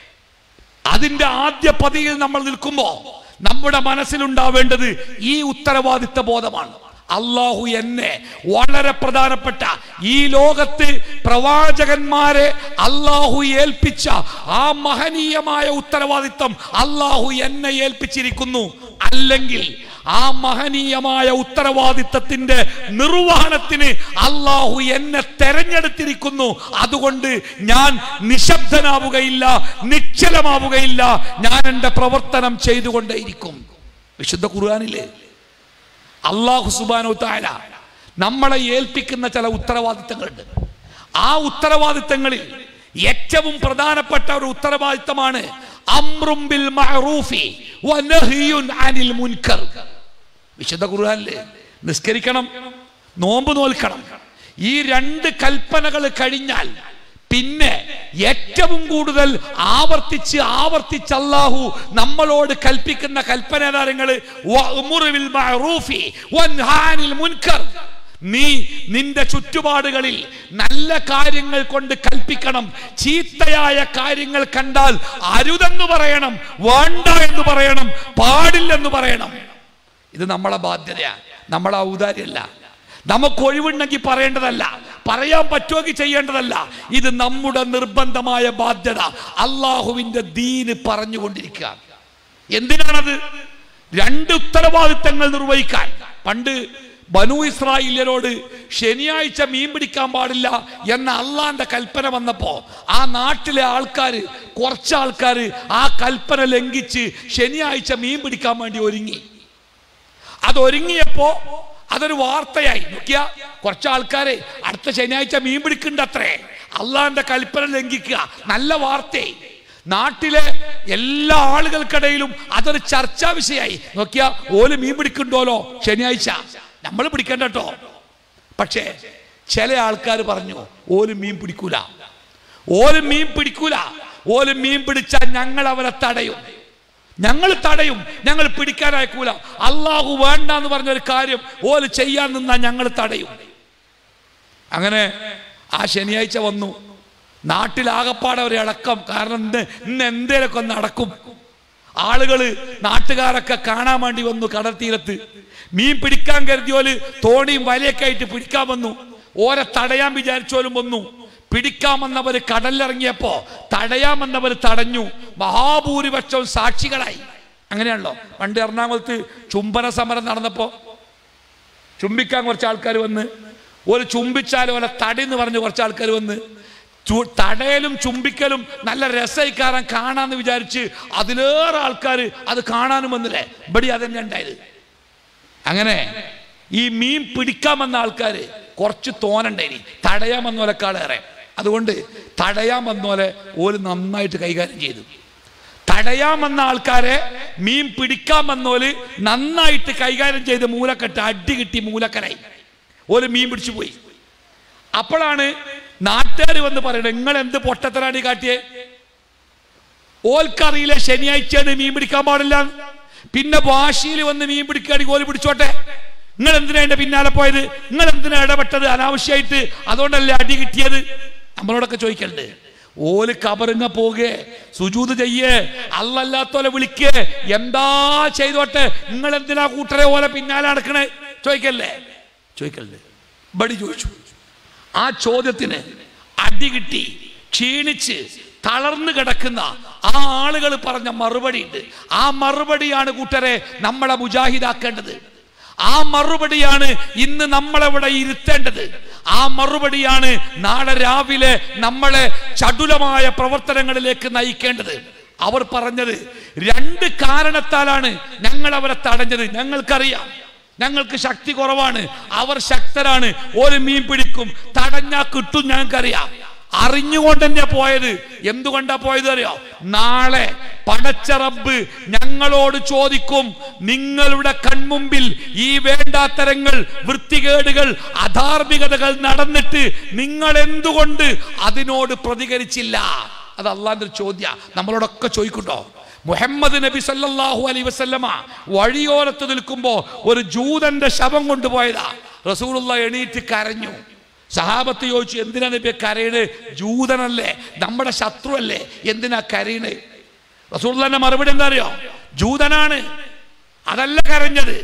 B: അതിന്റെ ആദ്യ പതിയിൽ നമ്മൾ നിൽക്കുമ്പോ നമ്മുടെ മനസ്സിലുണ്ടാവേണ്ടത് ഈ ഉത്തരവാദിത്ത ബോധമാണ് അള്ളാഹു എന്നെ വളരെ പ്രധാനപ്പെട്ട ഈ ലോകത്ത് പ്രവാചകന്മാരെ അള്ളാഹു ഏൽപ്പിച്ച ആ മഹനീയമായ ഉത്തരവാദിത്തം അള്ളാഹു എന്നെ ഏൽപ്പിച്ചിരിക്കുന്നു അല്ലെങ്കിൽ ആ മഹനീയമായ ഉത്തരവാദിത്തത്തിന്റെ നിർവഹണത്തിന് അള്ളാഹു എന്നെ തെരഞ്ഞെടുത്തിരിക്കുന്നു അതുകൊണ്ട് ഞാൻ നിശബ്ദനാവുകയില്ല നിശ്ചലമാവുകയില്ല ഞാൻ എൻ്റെ പ്രവർത്തനം ചെയ്തുകൊണ്ടേയിരിക്കും വിശുദ്ധ ഖുർആാനിലെ അള്ളാഹു സുബാനോ താല നമ്മളെ ഏൽപ്പിക്കുന്ന ചില ഉത്തരവാദിത്തങ്ങളുണ്ട് ആ ഉത്തരവാദിത്തങ്ങളിൽ ഏറ്റവും പ്രധാനപ്പെട്ട ഒരു ഉത്തരവാദിത്തമാണ് അമ്രും ബിൽ മഅറൂഫി വനഹ്യുൻ അനിൽ മുൻകർ വിശുദ്ധ ഖുർആനില് നിസ്കരിക്കണം നോമ്പ് നോൽക്കണം ഈ രണ്ട് കൽപ്പനകൾ കഴിഞ്ഞാൽ പിന്നെ ഏറ്റവും കൂടുതൽ ആവർത്തിച്ച് ആവർത്തിച്ച് അല്ലാഹു നമ്മളോട് കൽപ്പിക്കുന്ന കൽപ്പനാരങ്ങള് മുൻകർ നീ നിന്റെ ചുറ്റുപാടുകളിൽ നല്ല കാര്യങ്ങൾ കൊണ്ട് കൽപ്പിക്കണം ചീത്തയായ കാര്യങ്ങൾ കണ്ടാൽ അരുതെന്ന് പറയണം വേണ്ട എന്ന് പറയണം പാടില്ലെന്ന് പറയണം ഇത് നമ്മളെ ബാധ്യതയാണ് നമ്മളെ ഔദാര്യമല്ല നമുക്ക് ഒഴിവുണ്ടെങ്കിൽ പറയേണ്ടതല്ല പറയാൻ പറ്റുമെങ്കിൽ ചെയ്യേണ്ടതല്ല ഇത് നമ്മുടെ നിർബന്ധമായ ബാധ്യത അള്ളാഹുവിന്റെ ദീന് പറഞ്ഞുകൊണ്ടിരിക്കുക എന്തിനാണത് രണ്ട് ഉത്തരവാദിത്തങ്ങൾ നിർവഹിക്കാൻ പണ്ട് ബനു ഇസ്രായേലിയരോട് ശനിയാഴ്ച മീൻ പിടിക്കാൻ പാടില്ല എന്ന അള്ളാന്റെ കൽപ്പന വന്നപ്പോ ആ നാട്ടിലെ ആൾക്കാർ കുറച്ച് ആൾക്കാർ ആ കൽപ്പന ലംഘിച്ച് ശനിയാഴ്ച മീൻ പിടിക്കാൻ വേണ്ടി ഒരുങ്ങി അത് ഒരുങ്ങിയപ്പോ അതൊരു വാർത്തയായി നോക്കിയ കുറച്ച് ആൾക്കാരെ അടുത്ത ശനിയാഴ്ച മീൻ പിടിക്കണ്ട അത്രേ അള്ളാന്റെ കൽപ്പന ലംഘിക്കുക നല്ല വാർത്തയായി നാട്ടിലെ എല്ലാ ആളുകൾക്കിടയിലും അതൊരു ചർച്ചാ വിഷയമായി നോക്കിയ ഓല് മീൻ പിടിക്കണ്ടോലോ ശനിയാഴ്ച നമ്മൾ പിടിക്കണ്ട കേട്ടോ പക്ഷേ ചില ആൾക്കാർ പറഞ്ഞു ഓല് മീൻ പിടിക്കൂല ഓല് മീൻ പിടിക്കൂല ഓല് മീൻ പിടിച്ചാൽ ഞങ്ങൾ അവരെ തടയും ഞങ്ങൾ തടയും ഞങ്ങൾ പിടിക്കാൻ അയക്കൂല അള്ളാഹു വേണ്ട എന്ന് പറഞ്ഞൊരു കാര്യം ഓല് ചെയ്യാൻ നിന്നാ ഞങ്ങൾ തടയും അങ്ങനെ ആ ശനിയാഴ്ച വന്നു നാട്ടിലാകപ്പാടെ ഒരു ഇളക്കം കാരണം ഇന്ന് ഇന്ന് എന്തേലൊക്കെ ഒന്ന് നടക്കും ആളുകള് നാട്ടുകാരൊക്കെ കാണാൻ വേണ്ടി വന്നു കടൽ തീരത്ത് മീൻ പിടിക്കാൻ കരുതിയോല് തോണിയും വലയൊക്കെ ആയിട്ട് പിടിക്കാൻ വന്നു ഓരെ തടയാൻ വിചാരിച്ചോലും വന്നു പിടിക്കാൻ വന്നവര് കടലിലിറങ്ങിയപ്പോ തടയാൻ വന്നവര് തടഞ്ഞു മഹാഭൂരിപക്ഷവും സാക്ഷികളായി അങ്ങനെയാണല്ലോ പണ്ട് എറണാകുളത്ത് ചുംബന സമരം നടന്നപ്പോ ചുംബിക്കാൻ കുറച്ച് ആൾക്കാർ വന്ന് ഒരു ചുംബിച്ചാലും ഓലെ തടി എന്ന് പറഞ്ഞ് കുറച്ച് ആൾക്കാർ വന്ന് ചു- തടയലും ചുംബിക്കലും നല്ല രസയിക്കാരൻ കാണാന്ന് വിചാരിച്ച് അതിലേറെ ആൾക്കാർ അത് കാണാനും വന്നില്ലേ ഇവിടെ അതന്നെ ഉണ്ടായത് അങ്ങനെ ഈ മീൻ പിടിക്കാൻ വന്ന ആൾക്കാർ കുറച്ച് തോനണ്ടായിനി തടയാൻ വന്നോലെക്കാളേറെ അതുകൊണ്ട് തടയാൻ വന്നോലെ ഓല് നന്നായിട്ട് കൈകാര്യം ചെയ്തു തടയാൻ വന്ന ആൾക്കാരെ മീൻ പിടിക്കാൻ വന്നോല് നന്നായിട്ട് കൈകാര്യം ചെയ്ത് മൂലക്കെട്ട് അടി കിട്ടി മൂലക്കരായി ഓല് മീൻ പിടിച്ചു പോയി അപ്പോഴാണ് നാട്ടുകാർ വന്ന് പറയുന്നത് നിങ്ങൾ എന്ത് പൊട്ടത്തരാണ് ഈ കാട്ടിയേ ഓൽക്കറിയില്ല ശനിയാഴ്ചയാണ് മീൻ പിടിക്കാൻ പാടില്ല പിന്നെ വാശിയിൽ വന്ന് മീൻ പിടിക്കുകയാണെങ്കിൽ ഓല് പിടിച്ചോട്ടെ നിങ്ങൾ എന്തിനാ എന്റെ പിന്നാലെ പോയത് നിങ്ങൾ എന്തിനാ ഇടപെട്ടത് അനാവശ്യമായിട്ട് അതുകൊണ്ടല്ലേ അടി കിട്ടിയത് നമ്മളോടൊക്കെ ചോദിക്കലുണ്ട് ഓല് കബറിങ്ങ പോകെ സുജൂത് ചെയ്യേ അല്ലല്ലാത്തോലെ വിളിക്കേ എന്താ ചെയ്തോട്ടെ നിങ്ങൾ എന്തിനാ കൂട്ടരെ ഓലെ പിന്നാലെ നടക്കണേ ചോദിക്കല്ലേ ചോദിക്കല്ലേ ബടി ചോദിച്ചു ആ ചോദ്യത്തിന് അടി കിട്ടി ക്ഷീണിച്ച് തളർന്നു കിടക്കുന്ന ആ ആളുകൾ പറഞ്ഞ മറുപടി ഉണ്ട് ആ മറുപടിയാണ് കൂട്ടരെ നമ്മളെ മുജാഹിദാക്കേണ്ടത് ആ മറുപടിയാണ് ഇന്ന് നമ്മളെവിടെ ഇരുത്തേണ്ടത് ആ മറുപടിയാണ് നാളെ രാവിലെ നമ്മളെ ചടുലമായ പ്രവർത്തനങ്ങളിലേക്ക് നയിക്കേണ്ടത് അവർ പറഞ്ഞത് രണ്ട് കാരണത്താലാണ് ഞങ്ങൾ അവരെ തടഞ്ഞത് ഞങ്ങൾക്കറിയാം ഞങ്ങൾക്ക് ശക്തി കുറവാണ് അവർ ശക്തരാണ് ഒരു മീൻ പിടിക്കും തടഞ്ഞാ കിട്ടും ഞങ്ങൾക്കറിയാം അറിഞ്ഞുകൊണ്ട് തന്നെ പോയത് എന്തുകൊണ്ടാ പോയത് അറിയോ നാളെ പടച്ച റബ്ബ് ഞങ്ങളോട് ചോദിക്കും നിങ്ങളുടെ കൺമുമ്പിൽ ഈ വേണ്ടാത്തരങ്ങൾ വൃത്തികേടുകൾ അധാർമികതകൾ നടന്നിട്ട് നിങ്ങൾ എന്തുകൊണ്ട് അതിനോട് പ്രതികരിച്ചില്ല അത് അള്ളാന്റെ ഒരു ചോദ്യ നമ്മളോടൊക്കെ ചോദിക്കുണ്ടോ മുഹമ്മദ് നബി സല്ലല്ലാഹു അലൈഹി വസല്ലമ വഴിയോരത്ത് നിൽക്കുമ്പോ ഒരു ജൂതന്റെ ശവം കൊണ്ടുപോയതാ റസൂലുള്ള എണീറ്റ് കരഞ്ഞു സഹാബത്ത് ചോദിച്ചു എന്തിനാ നബി കരയണ് ജൂതനല്ലേ നമ്മുടെ ശത്രുവല്ലേ എന്തിനാ കരയണ് റസൂലുള്ളാന്റെ മറുപടി എന്താ അറിയോ ജൂതനാണ് അതല്ല കരഞ്ഞത്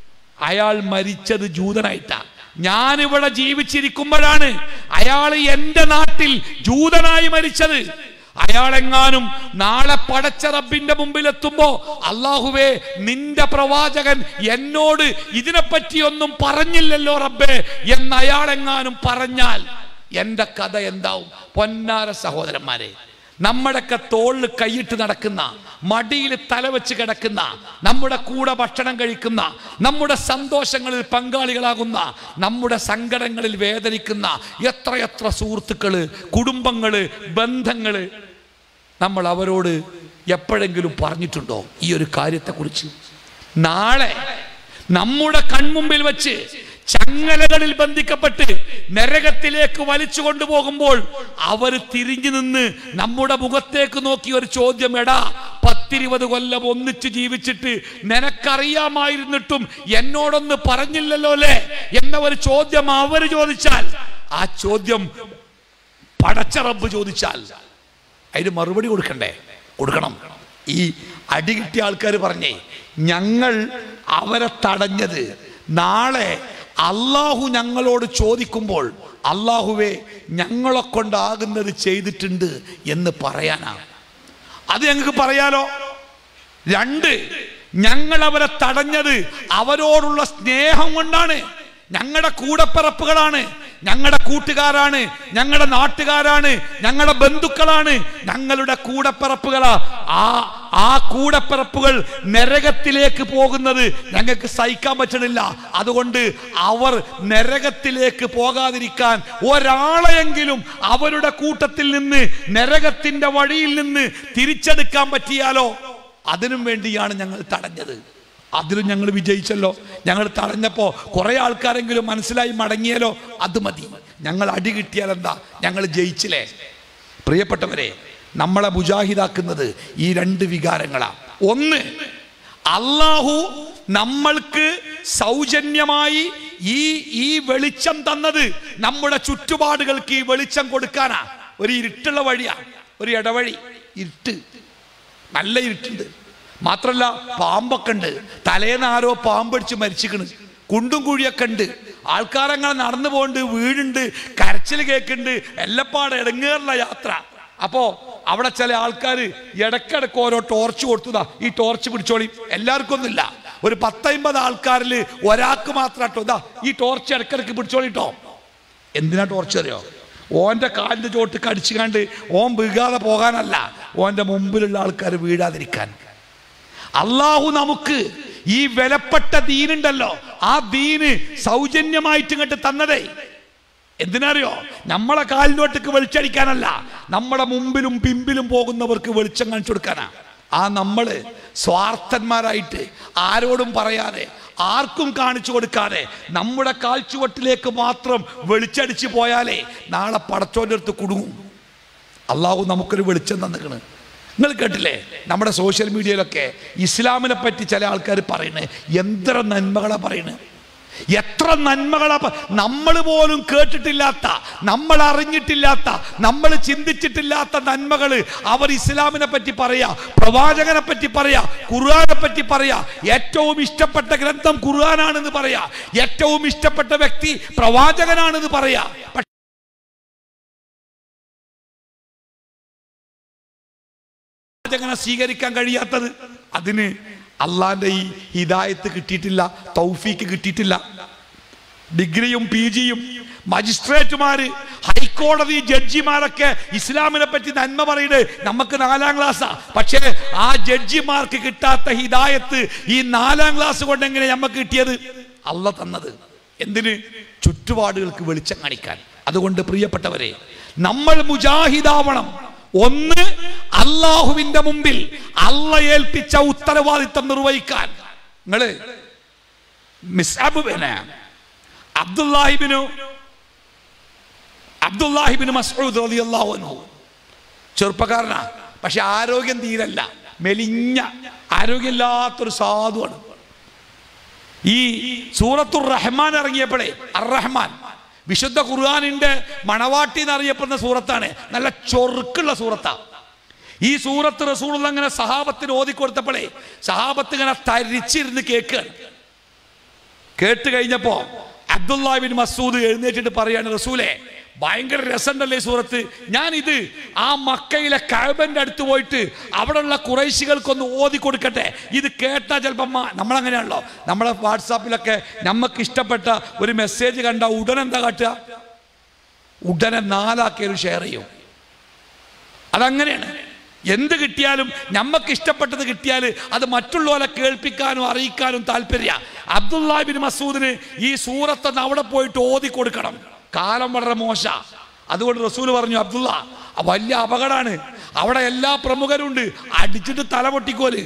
B: അയാൾ മരിച്ചത് ജൂതനായിട്ടാ ഞാനിവിടെ ജീവിച്ചിരിക്കുമ്പോഴാണ് അയാൾ എന്റെ നാട്ടിൽ ജൂതനായി മരിച്ചത് അയാളെങ്ങാനും നാളെ പടച്ച റബ്ബിന്റെ മുമ്പിൽ എത്തുമ്പോ അള്ളാഹുവേ നിന്റെ പ്രവാചകൻ എന്നോട് ഇതിനെപ്പറ്റിയൊന്നും പറഞ്ഞില്ലല്ലോ റബ്ബേ എന്ന് അയാളെങ്ങാനും പറഞ്ഞാൽ എന്റെ കഥ എന്താവും പൊന്നാര സഹോദരന്മാരെ നമ്മുടെയൊക്കെ തോളിൽ കൈയിട്ട് നടക്കുന്ന മടിയിൽ തലവെച്ച് കിടക്കുന്ന നമ്മുടെ കൂടെ ഭക്ഷണം കഴിക്കുന്ന നമ്മുടെ സന്തോഷങ്ങളിൽ പങ്കാളികളാകുന്ന നമ്മുടെ സങ്കടങ്ങളിൽ വേദനിക്കുന്ന എത്രയെത്ര സുഹൃത്തുക്കള് കുടുംബങ്ങള് ബന്ധങ്ങള് നമ്മൾ അവരോട് എപ്പോഴെങ്കിലും പറഞ്ഞിട്ടുണ്ടോ ഈ ഒരു കാര്യത്തെക്കുറിച്ച് നാളെ നമ്മുടെ കൺമുമ്പിൽ വെച്ച് ചങ്ങലകളിൽ ബന്ധിക്കപ്പെട്ട് നരകത്തിലേക്ക് വലിച്ചു കൊണ്ടുപോകുമ്പോൾ അവർ തിരിഞ്ഞു നിന്ന് നമ്മുടെ മുഖത്തേക്ക് നോക്കി ഒരു ചോദ്യം എടാ പത്തിരുപത് കൊല്ലം ഒന്നിച്ച് ജീവിച്ചിട്ട് നിനക്കറിയാമായിരുന്നിട്ടും എന്നോടൊന്ന് പറഞ്ഞില്ലല്ലോ അല്ലേ എന്ന ഒരു ചോദ്യം അവർ ചോദിച്ചാൽ ആ ചോദ്യം പടച്ച റബ്ബ് ചോദിച്ചാൽ അതിന് മറുപടി കൊടുക്കണ്ടേ കൊടുക്കണം ഈ അടി കിട്ടിയ ആൾക്കാർ പറഞ്ഞേ ഞങ്ങൾ അവരെ തടഞ്ഞത് നാളെ അള്ളാഹു ഞങ്ങളോട് ചോദിക്കുമ്പോൾ അള്ളാഹുവെ ഞങ്ങളെ കൊണ്ടാകുന്നത് ചെയ്തിട്ടുണ്ട് എന്ന് പറയാനാണ് അത് ഞങ്ങൾക്ക് പറയാലോ രണ്ട് ഞങ്ങൾ അവരെ തടഞ്ഞത് അവരോടുള്ള സ്നേഹം കൊണ്ടാണ് ഞങ്ങളുടെ കൂടപ്പിറപ്പുകളാണ് ഞങ്ങളുടെ കൂട്ടുകാരാണ് ഞങ്ങളുടെ നാട്ടുകാരാണ് ഞങ്ങളുടെ ബന്ധുക്കളാണ് ഞങ്ങളുടെ കൂടപ്പിറപ്പുകളാ ആ ആ കൂടപ്പിറപ്പുകൾ നരകത്തിലേക്ക് പോകുന്നത് ഞങ്ങൾക്ക് സഹിക്കാൻ പറ്റണില്ല അതുകൊണ്ട് അവർ നരകത്തിലേക്ക് പോകാതിരിക്കാൻ ഒരാളെയെങ്കിലും അവരുടെ കൂട്ടത്തിൽ നിന്ന് നരകത്തിന്റെ വഴിയിൽ നിന്ന് തിരിച്ചെടുക്കാൻ പറ്റിയാലോ അതിനും വേണ്ടിയാണ് ഞങ്ങൾ തടഞ്ഞത് അതിലും ഞങ്ങൾ വിജയിച്ചല്ലോ ഞങ്ങൾ തടഞ്ഞപ്പോ കുറെ ആൾക്കാരെങ്കിലും മനസ്സിലായി മടങ്ങിയാലോ അത് മതി ഞങ്ങൾ അടി കിട്ടിയാൽ എന്താ ഞങ്ങൾ ജയിച്ചില്ലേ പ്രിയപ്പെട്ടവരെ നമ്മളെ മുജാഹിദാക്കുന്നത് ഈ രണ്ട് വികാരങ്ങളാ ഒന്ന് അള്ളാഹു നമ്മൾക്ക് സൗജന്യമായി ഈ ഈ വെളിച്ചം തന്നത് നമ്മുടെ ചുറ്റുപാടുകൾക്ക് ഈ വെളിച്ചം കൊടുക്കാനാ ഒരു ഇരുട്ടുള്ള വഴിയാ ഒരു ഇടവഴി ഇരുട്ട് നല്ല ഇരുട്ടുണ്ട് മാത്രല്ല പാമ്പൊക്കെ ഉണ്ട് തലേന്ന് ആരോ പാമ്പടിച്ച് മരിച്ചിക്കണ് കുണ്ടും കുഴിയൊക്കെ ഉണ്ട് ആൾക്കാരങ്ങനെ നടന്നു പോകുന്നുണ്ട് വീടുണ്ട് കരച്ചിൽ കേൾക്കുന്നുണ്ട് എല്ലപ്പാട് ഇടങ്ങേറുള്ള യാത്ര അപ്പോ അവിടെ ചില ആൾക്കാർ ഇടക്കിടക്ക് ഓരോ ടോർച്ച് കൊടുത്തതാ ഈ ടോർച്ച് പിടിച്ചോളി എല്ലാവർക്കും ഒന്നുമില്ല ഒരു പത്തമ്പത് ആൾക്കാരിൽ ഒരാൾക്ക് മാത്രാട്ടോ ഇതാ ഈ ടോർച്ച് ഇടക്കിടക്ക് പിടിച്ചോളിട്ടോ എന്തിനാ ടോർച്ച് അറിയോ ഓന്റെ കാലിന്റെ ചോട്ട് കടിച്ചു കണ്ട് ഓൻ വീഴാതെ പോകാനല്ല ഓന്റെ മുമ്പിലുള്ള ആൾക്കാർ വീഴാതിരിക്കാൻ അള്ളാഹു നമുക്ക് ഈ വിലപ്പെട്ട ദീനുണ്ടല്ലോ ആ ദീന് സൗജന്യമായിട്ട് ഇങ്ങോട്ട് തന്നതേ എന്തിനറിയോ നമ്മളെ കാലിലോട്ടേക്ക് വെളിച്ചടിക്കാനല്ല നമ്മുടെ മുമ്പിലും പിമ്പിലും പോകുന്നവർക്ക് വെളിച്ചം കാണിച്ചു കൊടുക്കാനാ ആ നമ്മള് സ്വാർത്ഥന്മാരായിട്ട് ആരോടും പറയാതെ ആർക്കും കാണിച്ചു കൊടുക്കാതെ നമ്മുടെ കാൽച്ചുവട്ടിലേക്ക് മാത്രം വെളിച്ചടിച്ച് പോയാലേ നാളെ പടച്ചോന്റെ അടുത്ത് കുടുങ്ങും അള്ളാഹു നമുക്കൊരു വെളിച്ചം തന്നിക്കണ് നിങ്ങൾ കേട്ടില്ലേ നമ്മുടെ സോഷ്യൽ മീഡിയയിലൊക്കെ ഇസ്ലാമിനെ പറ്റി ചില ആൾക്കാർ പറയുന്നത് എത്ര നന്മകളാ പറയുന്നത് എത്ര നന്മകളാ നമ്മൾ പോലും കേട്ടിട്ടില്ലാത്ത നമ്മൾ അറിഞ്ഞിട്ടില്ലാത്ത നമ്മൾ ചിന്തിച്ചിട്ടില്ലാത്ത നന്മകൾ അവർ ഇസ്ലാമിനെ പറ്റി പറയാ പ്രവാചകനെ പറ്റി പറയാ ഖുർആനെ പറ്റി പറയാ ഏറ്റവും ഇഷ്ടപ്പെട്ട ഗ്രന്ഥം ഖുർആനാണെന്ന് പറയാ ഏറ്റവും ഇഷ്ടപ്പെട്ട വ്യക്തി പ്രവാചകനാണെന്ന് പറയാ പ്രവാചകനെ സ്വീകരിക്കാൻ കഴിയാത്തത് അതിന് അള്ളാന്റെ ഈ ഹിദായത്ത് കിട്ടിയിട്ടില്ല തൗഫീക്ക് കിട്ടിയിട്ടില്ല ഡിഗ്രിയും പി ജിയും മജിസ്ട്രേറ്റുമാര് ഹൈക്കോടതി ജഡ്ജിമാരൊക്കെ ഇസ്ലാമിനെ പറ്റി നന്മ പറയുന്നത് നമുക്ക് നാലാം ക്ലാസ്സാ പക്ഷേ ആ ജഡ്ജിമാർക്ക് കിട്ടാത്ത ഹിദായത്ത് ഈ നാലാം ക്ലാസ് കൊണ്ട് എങ്ങനെ നമുക്ക് കിട്ടിയത് അല്ല തന്നത് എന്തിന് ചുറ്റുപാടുകൾക്ക് വെളിച്ചം കാണിക്കാൻ അതുകൊണ്ട് പ്രിയപ്പെട്ടവരെ നമ്മൾ മുജാഹിദാവണം ഒന്ന് അള്ളാഹുവിന്റെ മുമ്പിൽ അല്ല ഏൽപ്പിച്ച ഉത്തരവാദിത്തം നിർവഹിക്കാൻ നിങ്ങള് മിസ്അബുബിന് അബ്ദുല്ലാഹിബിനു അബ്ദുല്ലാഹിബിന് മസ്ഊദ് റളിയല്ലാഹു അൻഹു ചെറുപ്പക്കാരനാ പക്ഷെ ആരോഗ്യം തീരല്ല മെലിഞ്ഞ ആരോഗ്യമില്ലാത്തൊരു സാധുവാണ് ഈ സൂറത്തുർ റഹ്മാൻ ഇറങ്ങിയപ്പോഴേ അർ റഹ്മാൻ വിശുദ്ധ ഖുർആാനിന്റെ മണവാട്ടി എന്നറിയപ്പെടുന്ന സൂറത്താണ് നല്ല ചൊറുക്കുള്ള സൂറത്താ ഈ സൂറത്ത് റസൂൾ അങ്ങനെ സഹാബത്തിന് ഓതിക്കൊടുത്തപ്പോഴേ സഹാബത്ത് ഇങ്ങനെ തരിച്ചിരുന്ന് കേൾക്കുകയാണ് കേട്ട് കഴിഞ്ഞപ്പോ അബ്ദുല്ലാബിൻ മസൂദ് എഴുന്നേറ്റിട്ട് പറയാണ് റസൂലെ ഭയങ്കര രസമുണ്ടല്ലേ ഈ സൂറത്ത് ഞാൻ ഇത് ആ മക്കയിലെ കഴബന്റെ അടുത്ത് പോയിട്ട് അവിടെയുള്ള കുറേശികൾക്കൊന്ന് ഓതി കൊടുക്കട്ടെ ഇത് കേട്ടാൽ ചിലപ്പം നമ്മളങ്ങനെയാണല്ലോ നമ്മളെ വാട്സാപ്പിലൊക്കെ നമുക്ക് ഇഷ്ടപ്പെട്ട ഒരു മെസ്സേജ് കണ്ട ഉടനെ എന്താ കാട്ടുക ഉടനെ നാലാക്കിയൊരു ഷെയർ ചെയ്യും അതങ്ങനെയാണ് എന്ത് കിട്ടിയാലും നമുക്ക് ഇഷ്ടപ്പെട്ടത് കിട്ടിയാൽ അത് മറ്റുള്ളവരെ കേൾപ്പിക്കാനും അറിയിക്കാനും താല്പര്യ അബ്ദുല്ലാബിൻ മസൂദിന് ഈ സൂറത്തെന്ന് അവിടെ പോയിട്ട് ഓതി കൊടുക്കണം കാലം വളരെ മോശ അതുകൊണ്ട് റസൂൽ പറഞ്ഞു അബ്ദുള്ള ആ വലിയ അപകടമാണ് അവിടെ എല്ലാ പ്രമുഖരും ഉണ്ട് അടിച്ചിട്ട് തല പൊട്ടിക്കോല്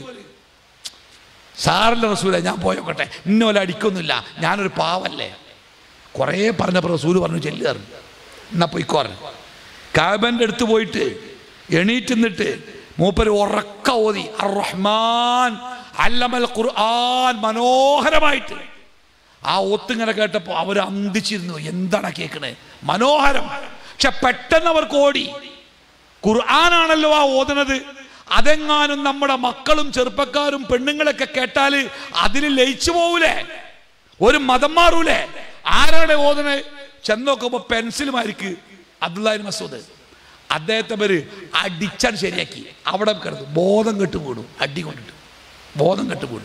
B: സാറില്ല റസൂലെ ഞാൻ പോയോക്കട്ടെ ഇന്നോലെ അടിക്കൊന്നുമില്ല ഞാനൊരു പാവല്ലേ കുറേ പറഞ്ഞപ്പോൾ റസൂൽ പറഞ്ഞു ചെല്ലുകാർ എന്നാ പോയിക്കോറൻ കാബന്റെ അടുത്ത് പോയിട്ട് എണീറ്റ് നിന്നിട്ട് മൂപ്പര് ഉറക്ക ഓതി അർ റഹ്മാൻ അല്ലമൽ ഖുർആൻ മനോഹരമായിട്ട് ആ ഒത്തിങ്ങനെ കേട്ടപ്പോൾ അവർ അന്തിച്ചിരുന്നു എന്താണ് കേൾക്കണേ മനോഹരം പക്ഷെ പെട്ടെന്ന് അവർക്ക് ഓടി ഖുർആനാണല്ലോ ആ ഓതുന്നത് അതെങ്ങാനും നമ്മുടെ മക്കളും ചെറുപ്പക്കാരും പെണ്ണുങ്ങളൊക്കെ കേട്ടാൽ അതിൽ ലയിച്ചു പോവൂലേ ഒരു മതം മാറൂലേ ആരാണ് ഓതുന്നത് ചെന്നോക്കുമ്പോ പെൻസിലുമാർക്ക് അബ്ദുല്ലാഹിൻ മസൂദ് അദ്ദേഹത്തെ പേര് അടിച്ചാൽ ശരിയാക്കി അവിടെ കിടന്നു ബോധം കെട്ട് വീണു അടി കൊണ്ടിട്ട് ബോധം കെട്ടുപോയി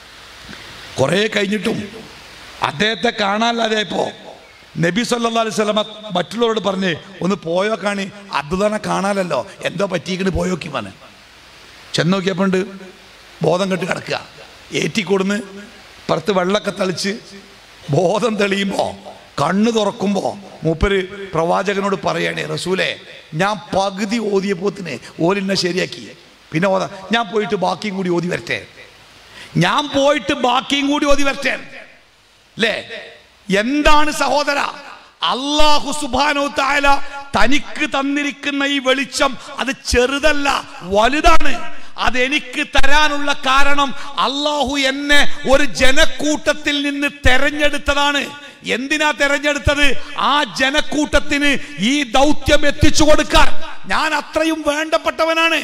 B: കുറേ കഴിഞ്ഞിട്ടും അദ്ദേഹത്തെ കാണാനില്ലാതെ ഇപ്പോ നബി സല്ലാ അലൈഹി സ്വലമ മറ്റുള്ളവരോട് പറഞ്ഞ് ഒന്ന് പോയോ കാണി അബ്ദുല്ലാനെ കാണാനല്ലോ എന്തോ പറ്റിയിക്കണ് പോയോക്കി പറഞ്ഞ് ചെന്ന് നോക്കിയപ്പോണ്ട് ബോധം കെട്ട് കിടക്കുക ഏറ്റിക്കൊടുന്ന് പുറത്ത് വെള്ളമൊക്കെ തളിച്ച് ബോധം തെളിയുമ്പോൾ കണ്ണ് തുറക്കുമ്പോൾ മൂപ്പര് പ്രവാചകനോട് പറയണേ റസൂലെ ഞാൻ പകുതി ഓതിയപ്പോത്തിന് ഓലിന്നെ ശരിയാക്കി പിന്നെ ഓതാ ഞാൻ പോയിട്ട് ബാക്കിയും കൂടി ഓതി വരട്ടെ ഞാൻ പോയിട്ട് ബാക്കിയും കൂടി ഓതി വരട്ടെ അല്ലേ എന്താണ് സഹോദര അള്ളാഹു സുബാനോ തായാല തനിക്ക് തന്നിരിക്കുന്ന ഈ വെളിച്ചം അത് ചെറുതല്ല വലുതാണ് അതെനിക്ക് തരാനുള്ള കാരണം അള്ളാഹു എന്നെ ഒരു ജനക്കൂട്ടത്തിൽ നിന്ന് തെരഞ്ഞെടുത്തതാണ് എന്തിനാ തെരഞ്ഞെടുത്തത് ആ ജനക്കൂട്ടത്തിന് ഈ ദൗത്യം എത്തിച്ചു കൊടുക്കാൻ ഞാൻ അത്രയും വേണ്ടപ്പെട്ടവനാണ്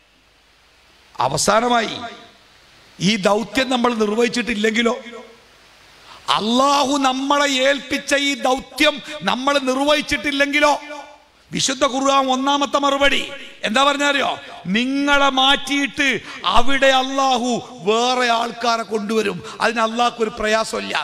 B: അവസാനമായി ഈ ദൗത്യം നമ്മൾ നിർവഹിച്ചിട്ടില്ലെങ്കിലോ അള്ളാഹു നമ്മളെ ഏൽപ്പിച്ച ഈ ദൗത്യം നമ്മൾ നിർവഹിച്ചിട്ടില്ലെങ്കിലോ വിശുദ്ധ ഖുർആൻ ഒന്നാമത്തെ മറുപടി എന്താ പറഞ്ഞറിയോ നിങ്ങളെ മാറ്റിയിട്ട് അവിടെ അള്ളാഹു വേറെ ആൾക്കാരെ കൊണ്ടുവരും അതിന് അള്ളാഹ്ക്ക് ഒരു പ്രയാസമില്ല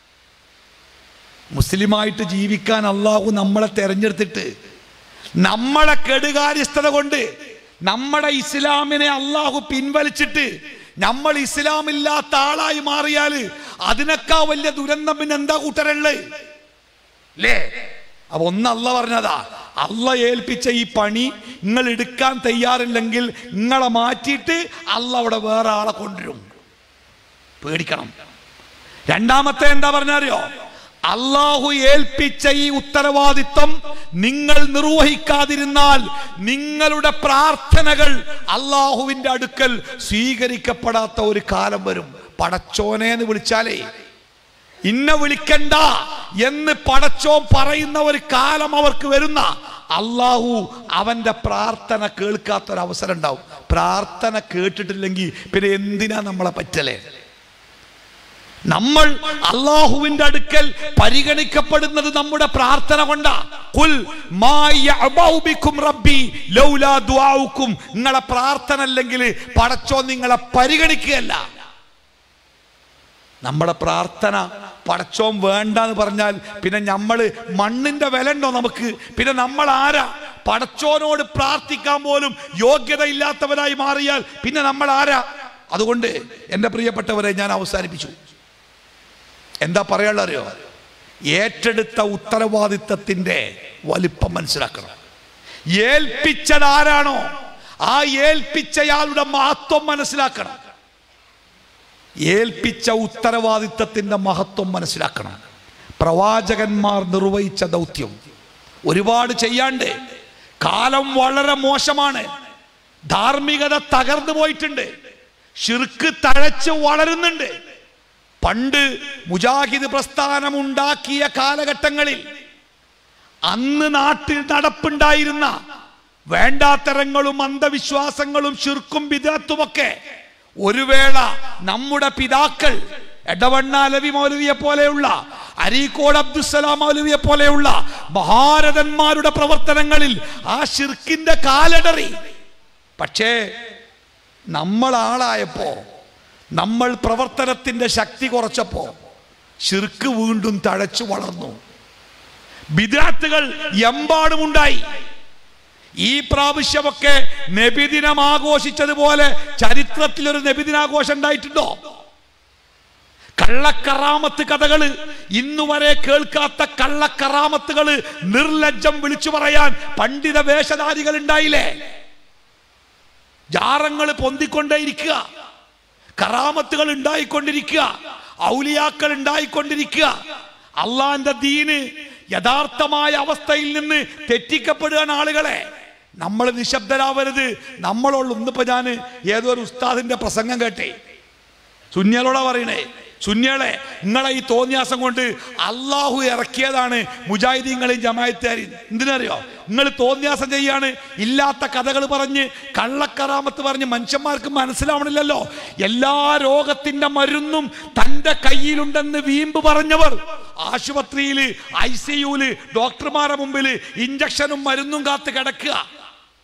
B: മുസ്ലിമായിട്ട് ജീവിക്കാൻ അള്ളാഹു നമ്മളെ തെരഞ്ഞെടുത്തിട്ട് നമ്മളെ കെടുകാര്യസ്ഥത കൊണ്ട് നമ്മുടെ ഇസ്ലാമിനെ അള്ളാഹു പിൻവലിച്ചിട്ട് നമ്മൾ ഇസ്ലാമില്ലാത്ത ആളായി മാറിയാല് അതിനേക്കാ വലിയ ദുരന്തം പിന്നെ എന്താ കൂട്ടരുള്ളത് അല്ലേ അപ്പൊ ഒന്ന് അല്ല പറഞ്ഞതാ അല്ല ഏൽപ്പിച്ച ഈ പണി നിങ്ങൾ എടുക്കാൻ തയ്യാറില്ലെങ്കിൽ നിങ്ങളെ മാറ്റിയിട്ട് അല്ല അവിടെ വേറെ ആളെ കൊണ്ടുവരും പേടിക്കണം രണ്ടാമത്തെ എന്താ പറഞ്ഞറിയോ അള്ളാഹു ഏൽപ്പിച്ച ഈ ഉത്തരവാദിത്വം നിങ്ങൾ നിർവഹിക്കാതിരുന്നാൽ നിങ്ങളുടെ പ്രാർത്ഥനകൾ അള്ളാഹുവിന്റെ അടുക്കൽ സ്വീകരിക്കപ്പെടാത്ത ഒരു കാലം വരും പടച്ചോനെ എന്ന് വിളിച്ചാലേ ഇന്ന വിളിക്കണ്ട എന്ന് പടച്ചോൻ പറയുന്ന ഒരു കാലം അവർക്ക് വരുന്ന അള്ളാഹു അവന്റെ പ്രാർത്ഥന കേൾക്കാത്ത ഒരു അവസരം ഉണ്ടാവും പ്രാർത്ഥന കേട്ടിട്ടില്ലെങ്കിൽ പിന്നെ എന്തിനാ നമ്മളെ പറ്റലേ നമ്മൾ അള്ളാഹുവിന്റെ അടുക്കൽ പരിഗണിക്കപ്പെടുന്നത് നമ്മുടെ പ്രാർത്ഥന കൊണ്ടാ കുൽ മാ യഅബഉ ബിക്കും റബ്ബി ലൗലാ ദുആഉക്കും നിങ്ങളെ പ്രാർത്ഥന അല്ലെങ്കിൽ പടച്ചോ നിങ്ങളെ പരിഗണിക്കുകയല്ല നമ്മുടെ പ്രാർത്ഥന പടച്ചോൻ വേണ്ട എന്ന് പറഞ്ഞാൽ പിന്നെ നമ്മൾ മണ്ണിന്റെ വില ഉണ്ടോ നമുക്ക് പിന്നെ നമ്മൾ ആരാ പടച്ചോനോട് പ്രാർത്ഥിക്കാൻ പോലും യോഗ്യതയില്ലാത്തവരായി മാറിയാൽ പിന്നെ നമ്മൾ ആരാ അതുകൊണ്ട് എൻ്റെ പ്രിയപ്പെട്ടവരെ ഞാൻ അവസാനിപ്പിച്ചു എന്താ പറയാനുള്ള അറിയോ ഏറ്റെടുത്ത ഉത്തരവാദിത്തത്തിന്റെ വലിപ്പം മനസ്സിലാക്കണം ഏൽപ്പിച്ചത് ആരാണോ ആ ഏൽപ്പിച്ചയാളുടെ മഹത്വം മനസ്സിലാക്കണം ഏൽപ്പിച്ച ഉത്തരവാദിത്തത്തിന്റെ മഹത്വം മനസ്സിലാക്കണം പ്രവാചകന്മാർ നിർവഹിച്ച ദൗത്യം ഒരുപാട് ചെയ്യാണ്ട് കാലം വളരെ മോശമാണ് ധാർമ്മികത തകർന്നു പോയിട്ടുണ്ട് ഷിർക്ക് തഴച്ച് വളരുന്നുണ്ട് പണ്ട് മുജാഹിദ് പ്രസ്ഥാനം ഉണ്ടാക്കിയ കാലഘട്ടങ്ങളിൽ അന്ന് നാട്ടിൽ നടപ്പുണ്ടായിരുന്ന വേണ്ടാത്തരങ്ങളും അന്ധവിശ്വാസങ്ങളും ശിർക്കും വിദഗ്ധുമൊക്കെ ഒരു വേള നമ്മുടെ പിതാക്കൾ എടവണ്ണ അലവി മൗലവിയെ പോലെയുള്ള അരീക്കോട് അബ്ദുസലാം മൗലവിയെ പോലെയുള്ള മഹാരഥന്മാരുടെ പ്രവർത്തനങ്ങളിൽ ആ ഷിർക്കിന്റെ കാലടറി പക്ഷേ നമ്മൾ ആളായപ്പോ നമ്മൾ പ്രവർത്തനത്തിന്റെ ശക്തി കുറച്ചപ്പോ ഷിർക്ക് വീണ്ടും തഴച്ചു വളർന്നു ബിദാത്തുകൾ എമ്പാടുമുണ്ടായി ഈ പ്രാവശ്യമൊക്കെ നബിദിനം ആഘോഷിച്ചതുപോലെ ചരിത്രത്തിൽ ഒരു നബിദിനാഘോഷം ഉണ്ടായിട്ടുണ്ടോ കള്ളക്കറാമത്ത് കഥകള് ഇന്നുവരെ കേൾക്കാത്ത കള്ളക്കറാമത്തുകള് നിർലജ്ജം വിളിച്ചു പറയാൻ പണ്ഡിത വേഷധാരികൾ ഉണ്ടായില്ലേ ജാറങ്ങൾ പൊന്തിക്കൊണ്ടേയിരിക്കുക കറാമത്തുകൾ ഉണ്ടായിക്കൊണ്ടിരിക്കുക ഔലിയാക്കൾ ഉണ്ടായിക്കൊണ്ടിരിക്കുക അള്ളാന്റെ ദീന് യഥാർത്ഥമായ അവസ്ഥയിൽ നിന്ന് തെറ്റിക്കപ്പെടുകയാണ് ആളുകളെ നമ്മൾ നിശബ്ദരാവരുത് നമ്മളോട് ഇന്നിപ്പോ ഞാൻ ഏതോ ഒരു ഉസ്താദിന്റെ പ്രസംഗം കേട്ടേ സുന്യലോടാ പറയണേ സുന്യളെ നിങ്ങളെ ഈ തോന്നിയാസം കൊണ്ട് അള്ളാഹു ഇറക്കിയതാണ് മുജാഹിദീങ്ങളെയും ജമായത്തുകാരെയും എന്തിനറിയോ നിങ്ങൾ തോന്നിയാസം ചെയ്യാണ് ഇല്ലാത്ത കഥകൾ പറഞ്ഞ് കള്ളക്കറാമത്ത് പറഞ്ഞ് മനുഷ്യന്മാർക്ക് മനസ്സിലാവണില്ലല്ലോ എല്ലാ രോഗത്തിന്റെ മരുന്നും തന്റെ കയ്യിലുണ്ടെന്ന് വീമ്പ് പറഞ്ഞവർ ആശുപത്രിയിൽ ഐ സിയുല് ഡോക്ടർമാരുടെ മുമ്പിൽ ഇഞ്ചക്ഷനും മരുന്നും കാത്ത് കിടക്കുക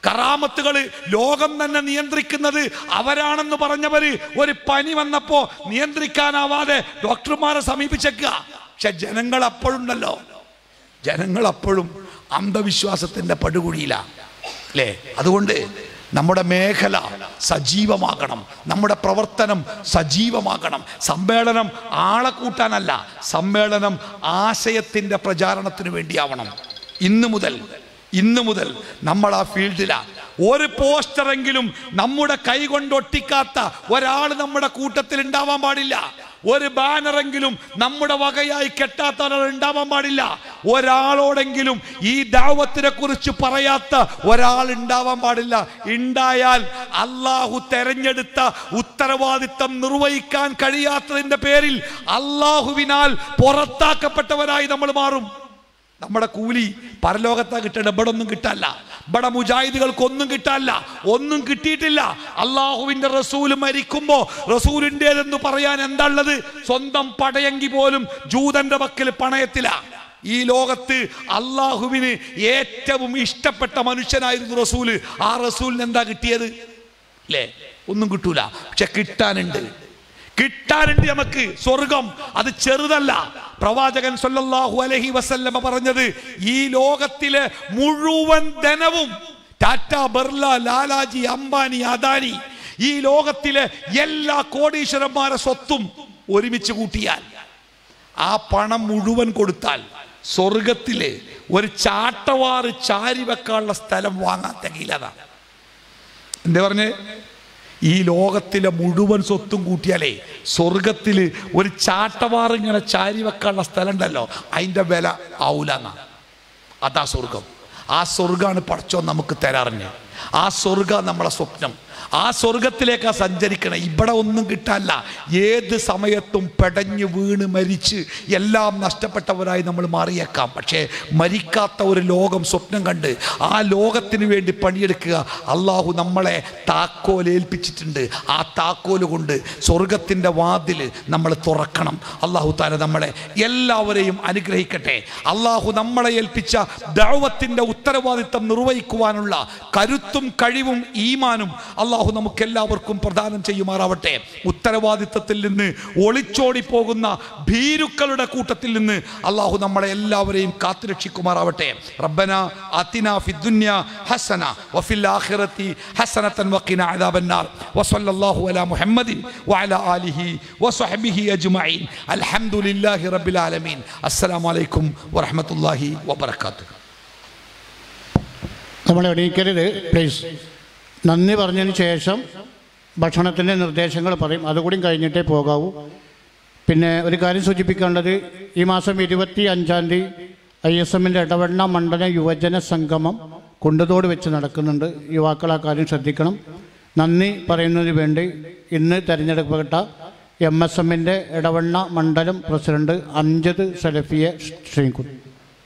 B: കറാമത്തുകൾ ലോകം തന്നെ നിയന്ത്രിക്കുന്നത് അവരാണെന്ന് പറഞ്ഞവര് ഒരു പനി വന്നപ്പോ നിയന്ത്രിക്കാനാവാതെ ഡോക്ടർമാരെ സമീപിച്ചേക്കുക പക്ഷെ ജനങ്ങൾ അപ്പോഴുണ്ടല്ലോ ജനങ്ങൾ അപ്പോഴും അന്ധവിശ്വാസത്തിന്റെ പടുകുഴിയിലാണ് അല്ലേ അതുകൊണ്ട് നമ്മുടെ മേഖല സജീവമാകണം നമ്മുടെ പ്രവർത്തനം സജീവമാകണം സമ്മേളനം ആളെ കൂട്ടാനല്ല സമ്മേളനം ആശയത്തിന്റെ പ്രചാരണത്തിന് വേണ്ടിയാവണം ഇന്ന് മുതൽ ഇന്ന് മുതൽ നമ്മൾ ആ ഫീൽഡിലാണ് ഒരു പോസ്റ്ററെങ്കിലും നമ്മുടെ കൈ കൊണ്ട് ഒട്ടിക്കാത്ത ഒരാൾ നമ്മുടെ കൂട്ടത്തിൽ ഉണ്ടാവാൻ പാടില്ല ഒരു ബാനറെങ്കിലും നമ്മുടെ വകയായി കെട്ടാത്ത ഒരാൾ ഉണ്ടാവാൻ പാടില്ല ഒരാളോടെങ്കിലും ഈ ദാവത്തിനെ കുറിച്ച് പറയാത്ത ഒരാൾ ഉണ്ടാവാൻ പാടില്ല ഉണ്ടായാൽ അള്ളാഹു തെരഞ്ഞെടുത്ത ഉത്തരവാദിത്തം നിർവഹിക്കാൻ കഴിയാത്തതിന്റെ പേരിൽ അള്ളാഹുവിനാൽ പുറത്താക്കപ്പെട്ടവരായി നമ്മൾ മാറും നമ്മുടെ കൂലി പരലോകത്താ കിട്ടേണ്ട ഇവിടെ ഒന്നും കിട്ടല്ല ഇവിടെ മുജാഹിദുകൾക്ക് ഒന്നും കിട്ടല്ല ഒന്നും കിട്ടിയിട്ടില്ല അള്ളാഹുവിന്റെ റസൂല് മരിക്കുമ്പോ റസൂലിൻ്റെതെന്ന് പറയാൻ എന്താ ഉള്ളത് സ്വന്തം പടയെങ്കി പോലും ജൂതന്റെ പക്കൽ പണയത്തില ഈ ലോകത്ത് അള്ളാഹുവിന് ഏറ്റവും ഇഷ്ടപ്പെട്ട മനുഷ്യനായിരുന്നു റസൂല് ആ റസൂലിന് എന്താ കിട്ടിയത് അല്ലേ ഒന്നും കിട്ടൂല പക്ഷെ കിട്ടാനുണ്ട് കിട്ടാനുണ്ട് നമുക്ക് സ്വർഗം അത് ചെറുതല്ല പ്രവാചകൻ സല്ലല്ലാഹു അലൈഹി വസല്ലമ പറഞ്ഞത് ഈ ലോകത്തിലെ മുഴുവൻ ധനവും ടാറ്റ ബിർല ലാലാജി അംബാനി അദാനി ഈ ലോകത്തിലെ എല്ലാ കോടീശ്വരന്മാരെ സ്വത്തും ഒരുമിച്ച് കൂട്ടിയാൽ ആ പണം മുഴുവൻ കൊടുത്താൽ സ്വർഗത്തിലെ ഒരു ചാട്ടവാറ് ചാരി വെക്കാനുള്ള സ്ഥലം വാങ്ങാൻ തികയില്ലതാണ് എന്താ പറഞ്ഞേ ഈ ലോകത്തിലെ മുഴുവൻ സ്വത്തും കൂട്ടിയാലേ സ്വർഗത്തിൽ ഒരു ചാട്ടവാറ് ഇങ്ങനെ ചാരി വെക്കാനുള്ള സ്ഥലം ഉണ്ടല്ലോ അതിൻ്റെ വില ആവൂലെന്നാ അതാ സ്വർഗം ആ സ്വർഗമാണ് പടച്ചോ നമുക്ക് തരാറിഞ്ഞ് ആ സ്വർഗ നമ്മളെ സ്വപ്നം ആ സ്വർഗത്തിലേക്കാ സഞ്ചരിക്കണം ഇവിടെ ഒന്നും കിട്ടാല്ല ഏത് സമയത്തും പെടഞ്ഞു വീണ് മരിച്ച് എല്ലാം നഷ്ടപ്പെട്ടവരായി നമ്മൾ മാറിയേക്കാം പക്ഷേ മരിക്കാത്ത ഒരു ലോകം സ്വപ്നം കണ്ട് ആ ലോകത്തിന് വേണ്ടി പണിയെടുക്കുക അള്ളാഹു നമ്മളെ താക്കോൽ ഏൽപ്പിച്ചിട്ടുണ്ട് ആ താക്കോല് കൊണ്ട് സ്വർഗത്തിൻ്റെ വാതിൽ നമ്മൾ തുറക്കണം അള്ളാഹു താല നമ്മളെ എല്ലാവരെയും അനുഗ്രഹിക്കട്ടെ അള്ളാഹു നമ്മളെ ഏൽപ്പിച്ച ദൗവത്തിൻ്റെ ഉത്തരവാദിത്തം നിർവഹിക്കുവാനുള്ള കരുത്തും കഴിവും ഈമാനും അള്ളാഹു നമുക്ക് എല്ലാവർക്കും പ്രദാനം ചെയ്യുമാറാവട്ടെ ഉത്തരവാദിത്തത്തിൽ നിന്ന് ഒളിച്ചോടി പോകുന്ന ഭീരുക്കളുടെ കൂട്ടത്തിൽ നിന്ന് അള്ളാഹു നമ്മളെ എല്ലാവരെയും കാത്തുരക്ഷിക്കുമാറാവട്ടെ റബ്ബന അതിന ഫിദ്ദുന്യ ഹസന വഫിൽ ആഖിറതി ഹസനതൻ വഖിന അദാബന്നാർ വസല്ലല്ലാഹു അലാ മുഹമ്മദിൻ വഅലാ ആലിഹി വസഹ്ബിഹി അജ്മഈൻ അൽഹംദുലില്ലാഹി റബ്ബിൽ ആലമീൻ അസ്സലാമു അലൈക്കും വറഹ്മത്തുള്ളാഹി വബറകാതുഹു
C: നമ്മൾ എണീക്കരുത് പ്ലീസ് നന്ദി പറഞ്ഞതിന് ശേഷം ഭക്ഷണത്തിൻ്റെ നിർദ്ദേശങ്ങൾ പറയും അതുകൂടി കഴിഞ്ഞിട്ടേ പോകാവൂ പിന്നെ ഒരു കാര്യം സൂചിപ്പിക്കേണ്ടത് ഈ മാസം ഇരുപത്തി അഞ്ചാം തീയതി ഐ എസ് എമ്മിൻ്റെ ഇടവണ്ണ മണ്ഡല യുവജന സംഗമം കുണ്ടതോട് വെച്ച് നടക്കുന്നുണ്ട് യുവാക്കൾ ആ കാര്യം ശ്രദ്ധിക്കണം നന്ദി പറയുന്നതിന് വേണ്ടി ഇന്ന് തിരഞ്ഞെടുക്കപ്പെട്ട എം എസ് എമ്മിൻ്റെ ഇടവണ്ണ മണ്ഡലം പ്രസിഡന്റ് അഞ്ചത് സലഫിയെ ക്ഷണിക്കുന്നു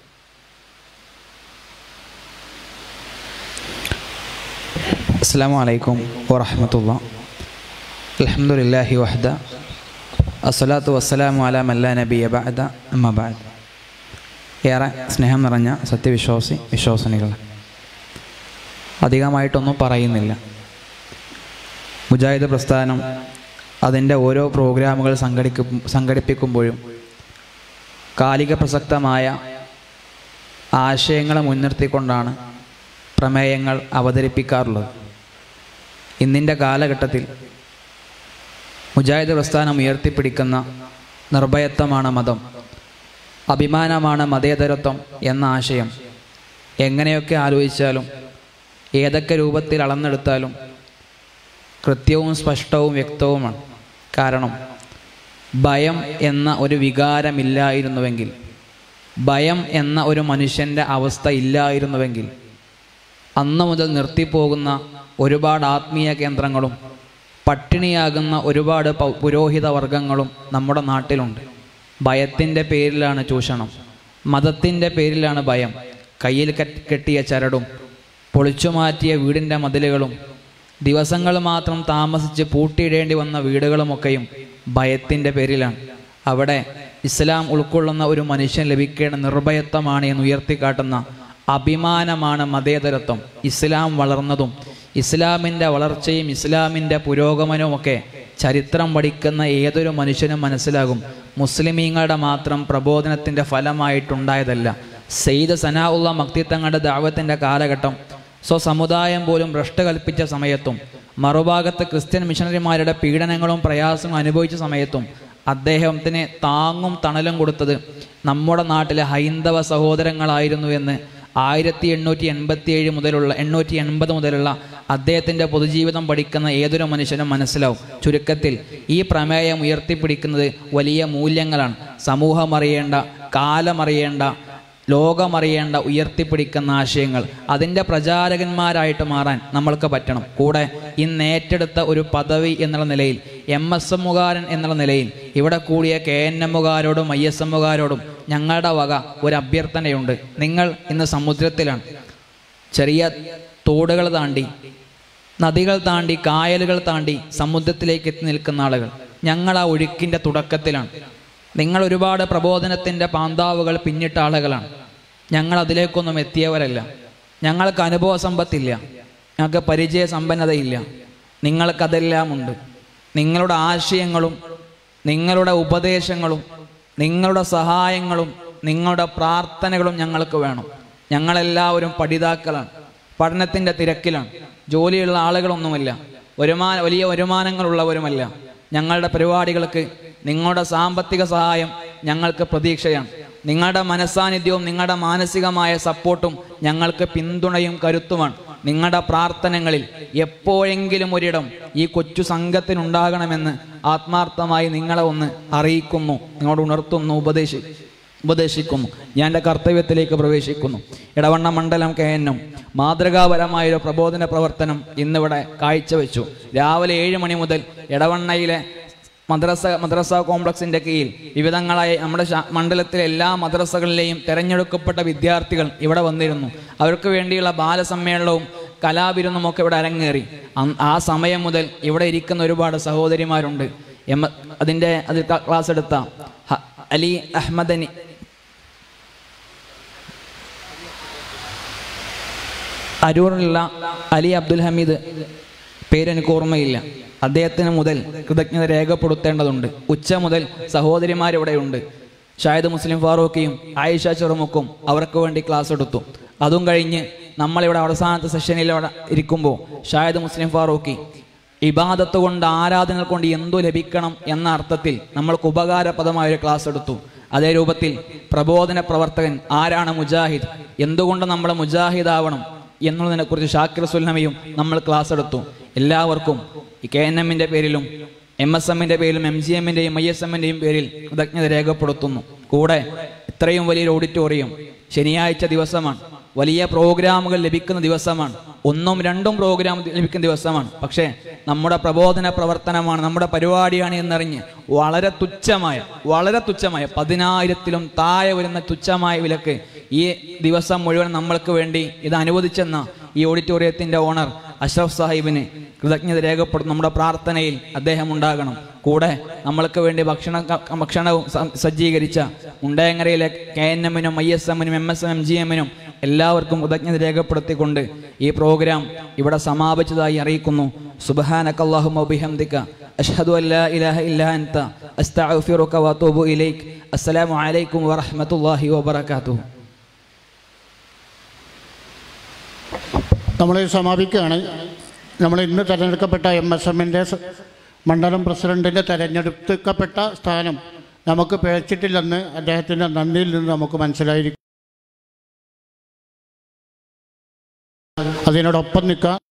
D: السلام عليكم ورحمة الله الحمد لله وحده الصلاة والسلام على من لا نبي بعد أما بعد ഏറെ സ്നേഹം നിറഞ്ഞ സത്യവിശ്വാസി വിശ്വാസിനികൾ അധികമായിട്ടൊന്നും പറയുന്നില്ല മുജാഹിദ് പ്രസ്ഥാനം അതിൻ്റെ ഓരോ പ്രോഗ്രാമുകൾ സംഘടിക്കും സംഘടിപ്പിക്കുമ്പോഴും കാലിക പ്രസക്തമായ ആശയങ്ങളെ മുൻനിർത്തിക്കൊണ്ടാണ് പ്രമേയങ്ങൾ അവതരിപ്പിക്കാറുള്ളത് ഇന്നിൻ്റെ കാലഘട്ടത്തിൽ മുജാഹിദ് പ്രസ്ഥാനം ഉയർത്തിപ്പിടിക്കുന്ന നിർഭയത്വമാണ് മതം അഭിമാനമാണ് മതേതരത്വം എന്ന ആശയം എങ്ങനെയൊക്കെ ആലോചിച്ചാലും ഏതൊക്കെ രൂപത്തിൽ അളന്നെടുത്താലും കൃത്യവും സ്പഷ്ടവും വ്യക്തവുമാണ് കാരണം ഭയം എന്ന ഒരു വികാരമില്ലായിരുന്നുവെങ്കിൽ ഭയം എന്ന ഒരു മനുഷ്യൻ്റെ അവസ്ഥ ഇല്ലായിരുന്നുവെങ്കിൽ അന്ന് മുതൽ നിർത്തിപ്പോകുന്ന ഒരുപാട് ആത്മീയ കേന്ദ്രങ്ങളും പട്ടിണിയാകുന്ന ഒരുപാട് പൗ- പുരോഹിത വർഗങ്ങളും നമ്മുടെ നാട്ടിലുണ്ട് ഭയത്തിൻ്റെ പേരിലാണ് ചൂഷണം മതത്തിൻ്റെ പേരിലാണ് ഭയം കയ്യിൽ കെട്ട് കെട്ടിയ ചരടും പൊളിച്ചു മാറ്റിയ വീടിൻ്റെ മതിലുകളും ദിവസങ്ങൾ മാത്രം താമസിച്ച് പൂട്ടിയിടേണ്ടി വന്ന വീടുകളുമൊക്കെയും ഭയത്തിൻ്റെ പേരിലാണ് അവിടെ ഇസ്ലാം ഉൾക്കൊള്ളുന്ന ഒരു മനുഷ്യൻ ലഭിക്കേണ്ട നിർഭയത്വമാണ് എന്ന് ഉയർത്തിക്കാട്ടുന്ന അഭിമാനമാണ് മതേതരത്വം ഇസ്ലാം വളർന്നതും ഇസ്ലാമിൻ്റെ വളർച്ചയും ഇസ്ലാമിൻ്റെ പുരോഗമനവും ഒക്കെ ചരിത്രം പഠിക്കുന്ന ഏതൊരു മനുഷ്യനും മനസ്സിലാകും മുസ്ലിമീങ്ങളുടെ മാത്രം പ്രബോധനത്തിൻ്റെ ഫലമായിട്ടുണ്ടായതല്ല സെയ്ദ് സനാഉള്ള മക്തിത്തങ്ങളുടെ ദാവത്തിൻ്റെ കാലഘട്ടം സ്വസമുദായം പോലും ഭ്രഷ്ട കൽപ്പിച്ച സമയത്തും മറുഭാഗത്ത് ക്രിസ്ത്യൻ മിഷണറിമാരുടെ പീഡനങ്ങളും പ്രയാസങ്ങളും അനുഭവിച്ച സമയത്തും അദ്ദേഹത്തിന് താങ്ങും തണലും കൊടുത്തത് നമ്മുടെ നാട്ടിലെ ഹൈന്ദവ സഹോദരങ്ങളായിരുന്നു എന്ന് ആയിരത്തി എണ്ണൂറ്റി എൺപത്തി ഏഴ് മുതലുള്ള എണ്ണൂറ്റി എൺപത് മുതലുള്ള അദ്ദേഹത്തിൻ്റെ പൊതുജീവിതം പഠിക്കുന്ന ഏതൊരു മനുഷ്യനും മനസ്സിലാവും ചുരുക്കത്തിൽ ഈ പ്രമേയം ഉയർത്തിപ്പിടിക്കുന്നത് വലിയ മൂല്യങ്ങളാണ് സമൂഹം അറിയേണ്ട കാലമറിയേണ്ട ലോകമറിയേണ്ട ഉയർത്തിപ്പിടിക്കുന്ന ആശയങ്ങൾ അതിൻ്റെ പ്രചാരകന്മാരായിട്ട് മാറാൻ നമ്മൾക്ക് പറ്റണം കൂടെ ഇന്ന് ഏറ്റെടുത്ത ഒരു പദവി എന്നുള്ള നിലയിൽ എം എസ് എമ്മുകാരൻ എന്നുള്ള നിലയിൽ ഇവിടെ കൂടിയ കെ എൻ എമ്മുകാരോടും ഐ എസ് എമ്മുകാരോടും ഞങ്ങളുടെ വക ഒരു അഭ്യർത്ഥനയുണ്ട് നിങ്ങൾ ഇന്ന് സമുദ്രത്തിലാണ് ചെറിയ തോടുകൾ താണ്ടി നദികൾ താണ്ടി കായലുകൾ താണ്ടി സമുദ്രത്തിലേക്ക് എത്തി നിൽക്കുന്ന ആളുകൾ ഞങ്ങൾ ആ ഒഴുക്കിൻ്റെ തുടക്കത്തിലാണ് നിങ്ങൾ ഒരുപാട് പ്രബോധനത്തിൻ്റെ പാന്താവുകൾ പിന്നിട്ട ആളുകളാണ് ഞങ്ങൾ അതിലേക്കൊന്നും എത്തിയവരല്ല ഞങ്ങൾക്ക് അനുഭവ സമ്പത്തില്ല ഞങ്ങൾക്ക് പരിചയ സമ്പന്നതയില്ല നിങ്ങൾക്കതെല്ലാം ഉണ്ട് നിങ്ങളുടെ ആശയങ്ങളും നിങ്ങളുടെ ഉപദേശങ്ങളും നിങ്ങളുടെ സഹായങ്ങളും നിങ്ങളുടെ പ്രാർത്ഥനകളും ഞങ്ങൾക്ക് വേണം ഞങ്ങളെല്ലാവരും പഠിതാക്കളാണ് പഠനത്തിൻ്റെ തിരക്കിലാണ് ജോലിയുള്ള ആളുകളൊന്നുമല്ല വരുമാന വലിയ വരുമാനങ്ങളുള്ളവരുമല്ല ഞങ്ങളുടെ പരിപാടികൾക്ക് നിങ്ങളുടെ സാമ്പത്തിക സഹായം ഞങ്ങൾക്ക് പ്രതീക്ഷയാണ് നിങ്ങളുടെ മനസ്സാന്നിധ്യവും നിങ്ങളുടെ മാനസികമായ സപ്പോർട്ടും ഞങ്ങൾക്ക് പിന്തുണയും കരുത്തുമാണ് നിങ്ങളുടെ പ്രാർത്ഥനകളിൽ എപ്പോഴെങ്കിലും ഒരിടം ഈ കൊച്ചു സംഘത്തിനുണ്ടാകണമെന്ന് ആത്മാർത്ഥമായി നിങ്ങളെ ഒന്ന് അറിയിക്കുന്നു നിങ്ങളോട് ഉണർത്തുന്നു ഉപദേശി ഉപദേശിക്കുന്നു ഞാൻ എൻ്റെ കർത്തവ്യത്തിലേക്ക് പ്രവേശിക്കുന്നു ഇടവണ്ണ മണ്ഡലം കെ എന്നും മാതൃകാപരമായൊരു പ്രബോധന പ്രവർത്തനം ഇന്നിവിടെ കാഴ്ചവെച്ചു രാവിലെ ഏഴ് മണി മുതൽ ഇടവണ്ണയിലെ മദ്രസ മദ്രസ കോംപ്ലക്സിന്റെ കീഴിൽ വിവിധങ്ങളായ നമ്മുടെ ശാ- മണ്ഡലത്തിലെ എല്ലാ മദ്രസകളിലെയും തെരഞ്ഞെടുക്കപ്പെട്ട വിദ്യാർത്ഥികൾ ഇവിടെ വന്നിരുന്നു അവർക്ക് വേണ്ടിയുള്ള ബാലസമ്മേളനവും കലാവിരുന്നും ഒക്കെ ഇവിടെ അരങ്ങേറി അന്ന് ആ സമയം മുതൽ ഇവിടെ ഇരിക്കുന്ന ഒരുപാട് സഹോദരിമാരുണ്ട് എം അതിൻ്റെ അതിൽ ക- ക്ലാസ് എടുത്ത ഹ- അലി അഹമ്മദനി അരൂറിലുള്ള അലി അബ്ദുൽ ഹമീദ് പേരെനിക്ക് ഓർമ്മയില്ല അദ്ദേഹത്തിന് മുതൽ കൃതജ്ഞത രേഖപ്പെടുത്തേണ്ടതുണ്ട് ഉച്ച മുതൽ സഹോദരിമാരിവിടെയുണ്ട് ഷായദ് മുസ്ലിം ഫാറൂഖിയും ആയിഷ ചെറുമുക്കും അവർക്ക് വേണ്ടി ക്ലാസ് എടുത്തു അതും കഴിഞ്ഞ് നമ്മളിവിടെ അവസാനത്തെ സെഷനിൽ ഇവിടെ ഇരിക്കുമ്പോൾ ഷായദ് മുസ്ലിം ഫാറൂഖി ഇബാദത്ത് കൊണ്ട് ആരാധന കൊണ്ട് എന്തു ലഭിക്കണം എന്ന അർത്ഥത്തിൽ നമ്മൾക്ക് ഉപകാരപ്രദമായ ഒരു ക്ലാസ് എടുത്തു അതേ രൂപത്തിൽ പ്രബോധന പ്രവർത്തകൻ ആരാണ് മുജാഹിദ് എന്തുകൊണ്ട് നമ്മൾ മുജാഹിദ് ആവണം എന്നുള്ളതിനെക്കുറിച്ച് ഷാക്കിർ സുല്ലമയും നമ്മൾ ക്ലാസ് എടുത്തു എല്ലാവർക്കും ഈ കെ എൻ എമ്മിൻ്റെ പേരിലും എം എസ് എമ്മിൻ്റെ പേരിലും എം ജി എമ്മിൻ്റെയും ഐ എസ് എമ്മിൻ്റെയും പേരിൽ കൃതജ്ഞത രേഖപ്പെടുത്തുന്നു കൂടെ ഇത്രയും വലിയൊരു ഓഡിറ്റോറിയം ശനിയാഴ്ച ദിവസമാണ് വലിയ പ്രോഗ്രാമുകൾ ലഭിക്കുന്ന ദിവസമാണ് ഒന്നും രണ്ടും പ്രോഗ്രാം ലഭിക്കുന്ന ദിവസമാണ് പക്ഷേ നമ്മുടെ പ്രബോധന പ്രവർത്തനമാണ് നമ്മുടെ പരിപാടിയാണ് എന്നറിഞ്ഞ് വളരെ തുച്ഛമായ വളരെ തുച്ഛമായ പതിനായിരത്തിലും താഴെ വരുന്ന തുച്ഛമായ വിലക്ക് ഈ ദിവസം മുഴുവൻ നമ്മൾക്ക് വേണ്ടി ഇത് അനുവദിച്ചെന്ന ഈ ഓഡിറ്റോറിയത്തിന്റെ ഓണർ അഷ്റഫ് സാഹിബിന് കൃതജ്ഞത രേഖപ്പെടുത്തും നമ്മുടെ പ്രാർത്ഥനയിൽ അദ്ദേഹം ഉണ്ടാകണം കൂടെ നമ്മൾക്ക് വേണ്ടി ഭക്ഷണ ഭക്ഷണവും സ- സജ്ജീകരിച്ച മുണ്ടയങ്ങരയിലെ കെ എൻ എമ്മിനും ഐ എസ് എമ്മിനും എം എസ് എം ജി എമ്മിനും എല്ലാവർക്കും കൃതജ്ഞത രേഖപ്പെടുത്തിക്കൊണ്ട് ഈ പ്രോഗ്രാം ഇവിടെ സമാപിച്ചതായി അറിയിക്കുന്നു സുബ്ഹാനകല്ലാഹുമ്മ വബിഹംദിക അഷ്ഹദു അല്ലാ ഇലാഹ ഇല്ലാ അൻത അസ്തഗ്ഫിറുക വഅതൂബു ഇലൈക് അസ്സലാമു അലൈക്കും വറഹ്മത്തുള്ളാഹി വബറകാതുഹു
C: നമ്മൾ സമാപിക്കുകയാണ് നമ്മൾ ഇന്ന് തിരഞ്ഞെടുക്കപ്പെട്ട എം എസ് എമ്മിൻ്റെ മണ്ഡലം പ്രസിഡന്റിൻ്റെ തിരഞ്ഞെടുക്കപ്പെട്ട സ്ഥാനം നമുക്ക് പിഴച്ചിട്ടില്ലെന്ന് അദ്ദേഹത്തിൻ്റെ നന്ദിയിൽ നിന്ന് നമുക്ക് മനസ്സിലായിരിക്കും അതിനോടൊപ്പം നിൽക്കാൻ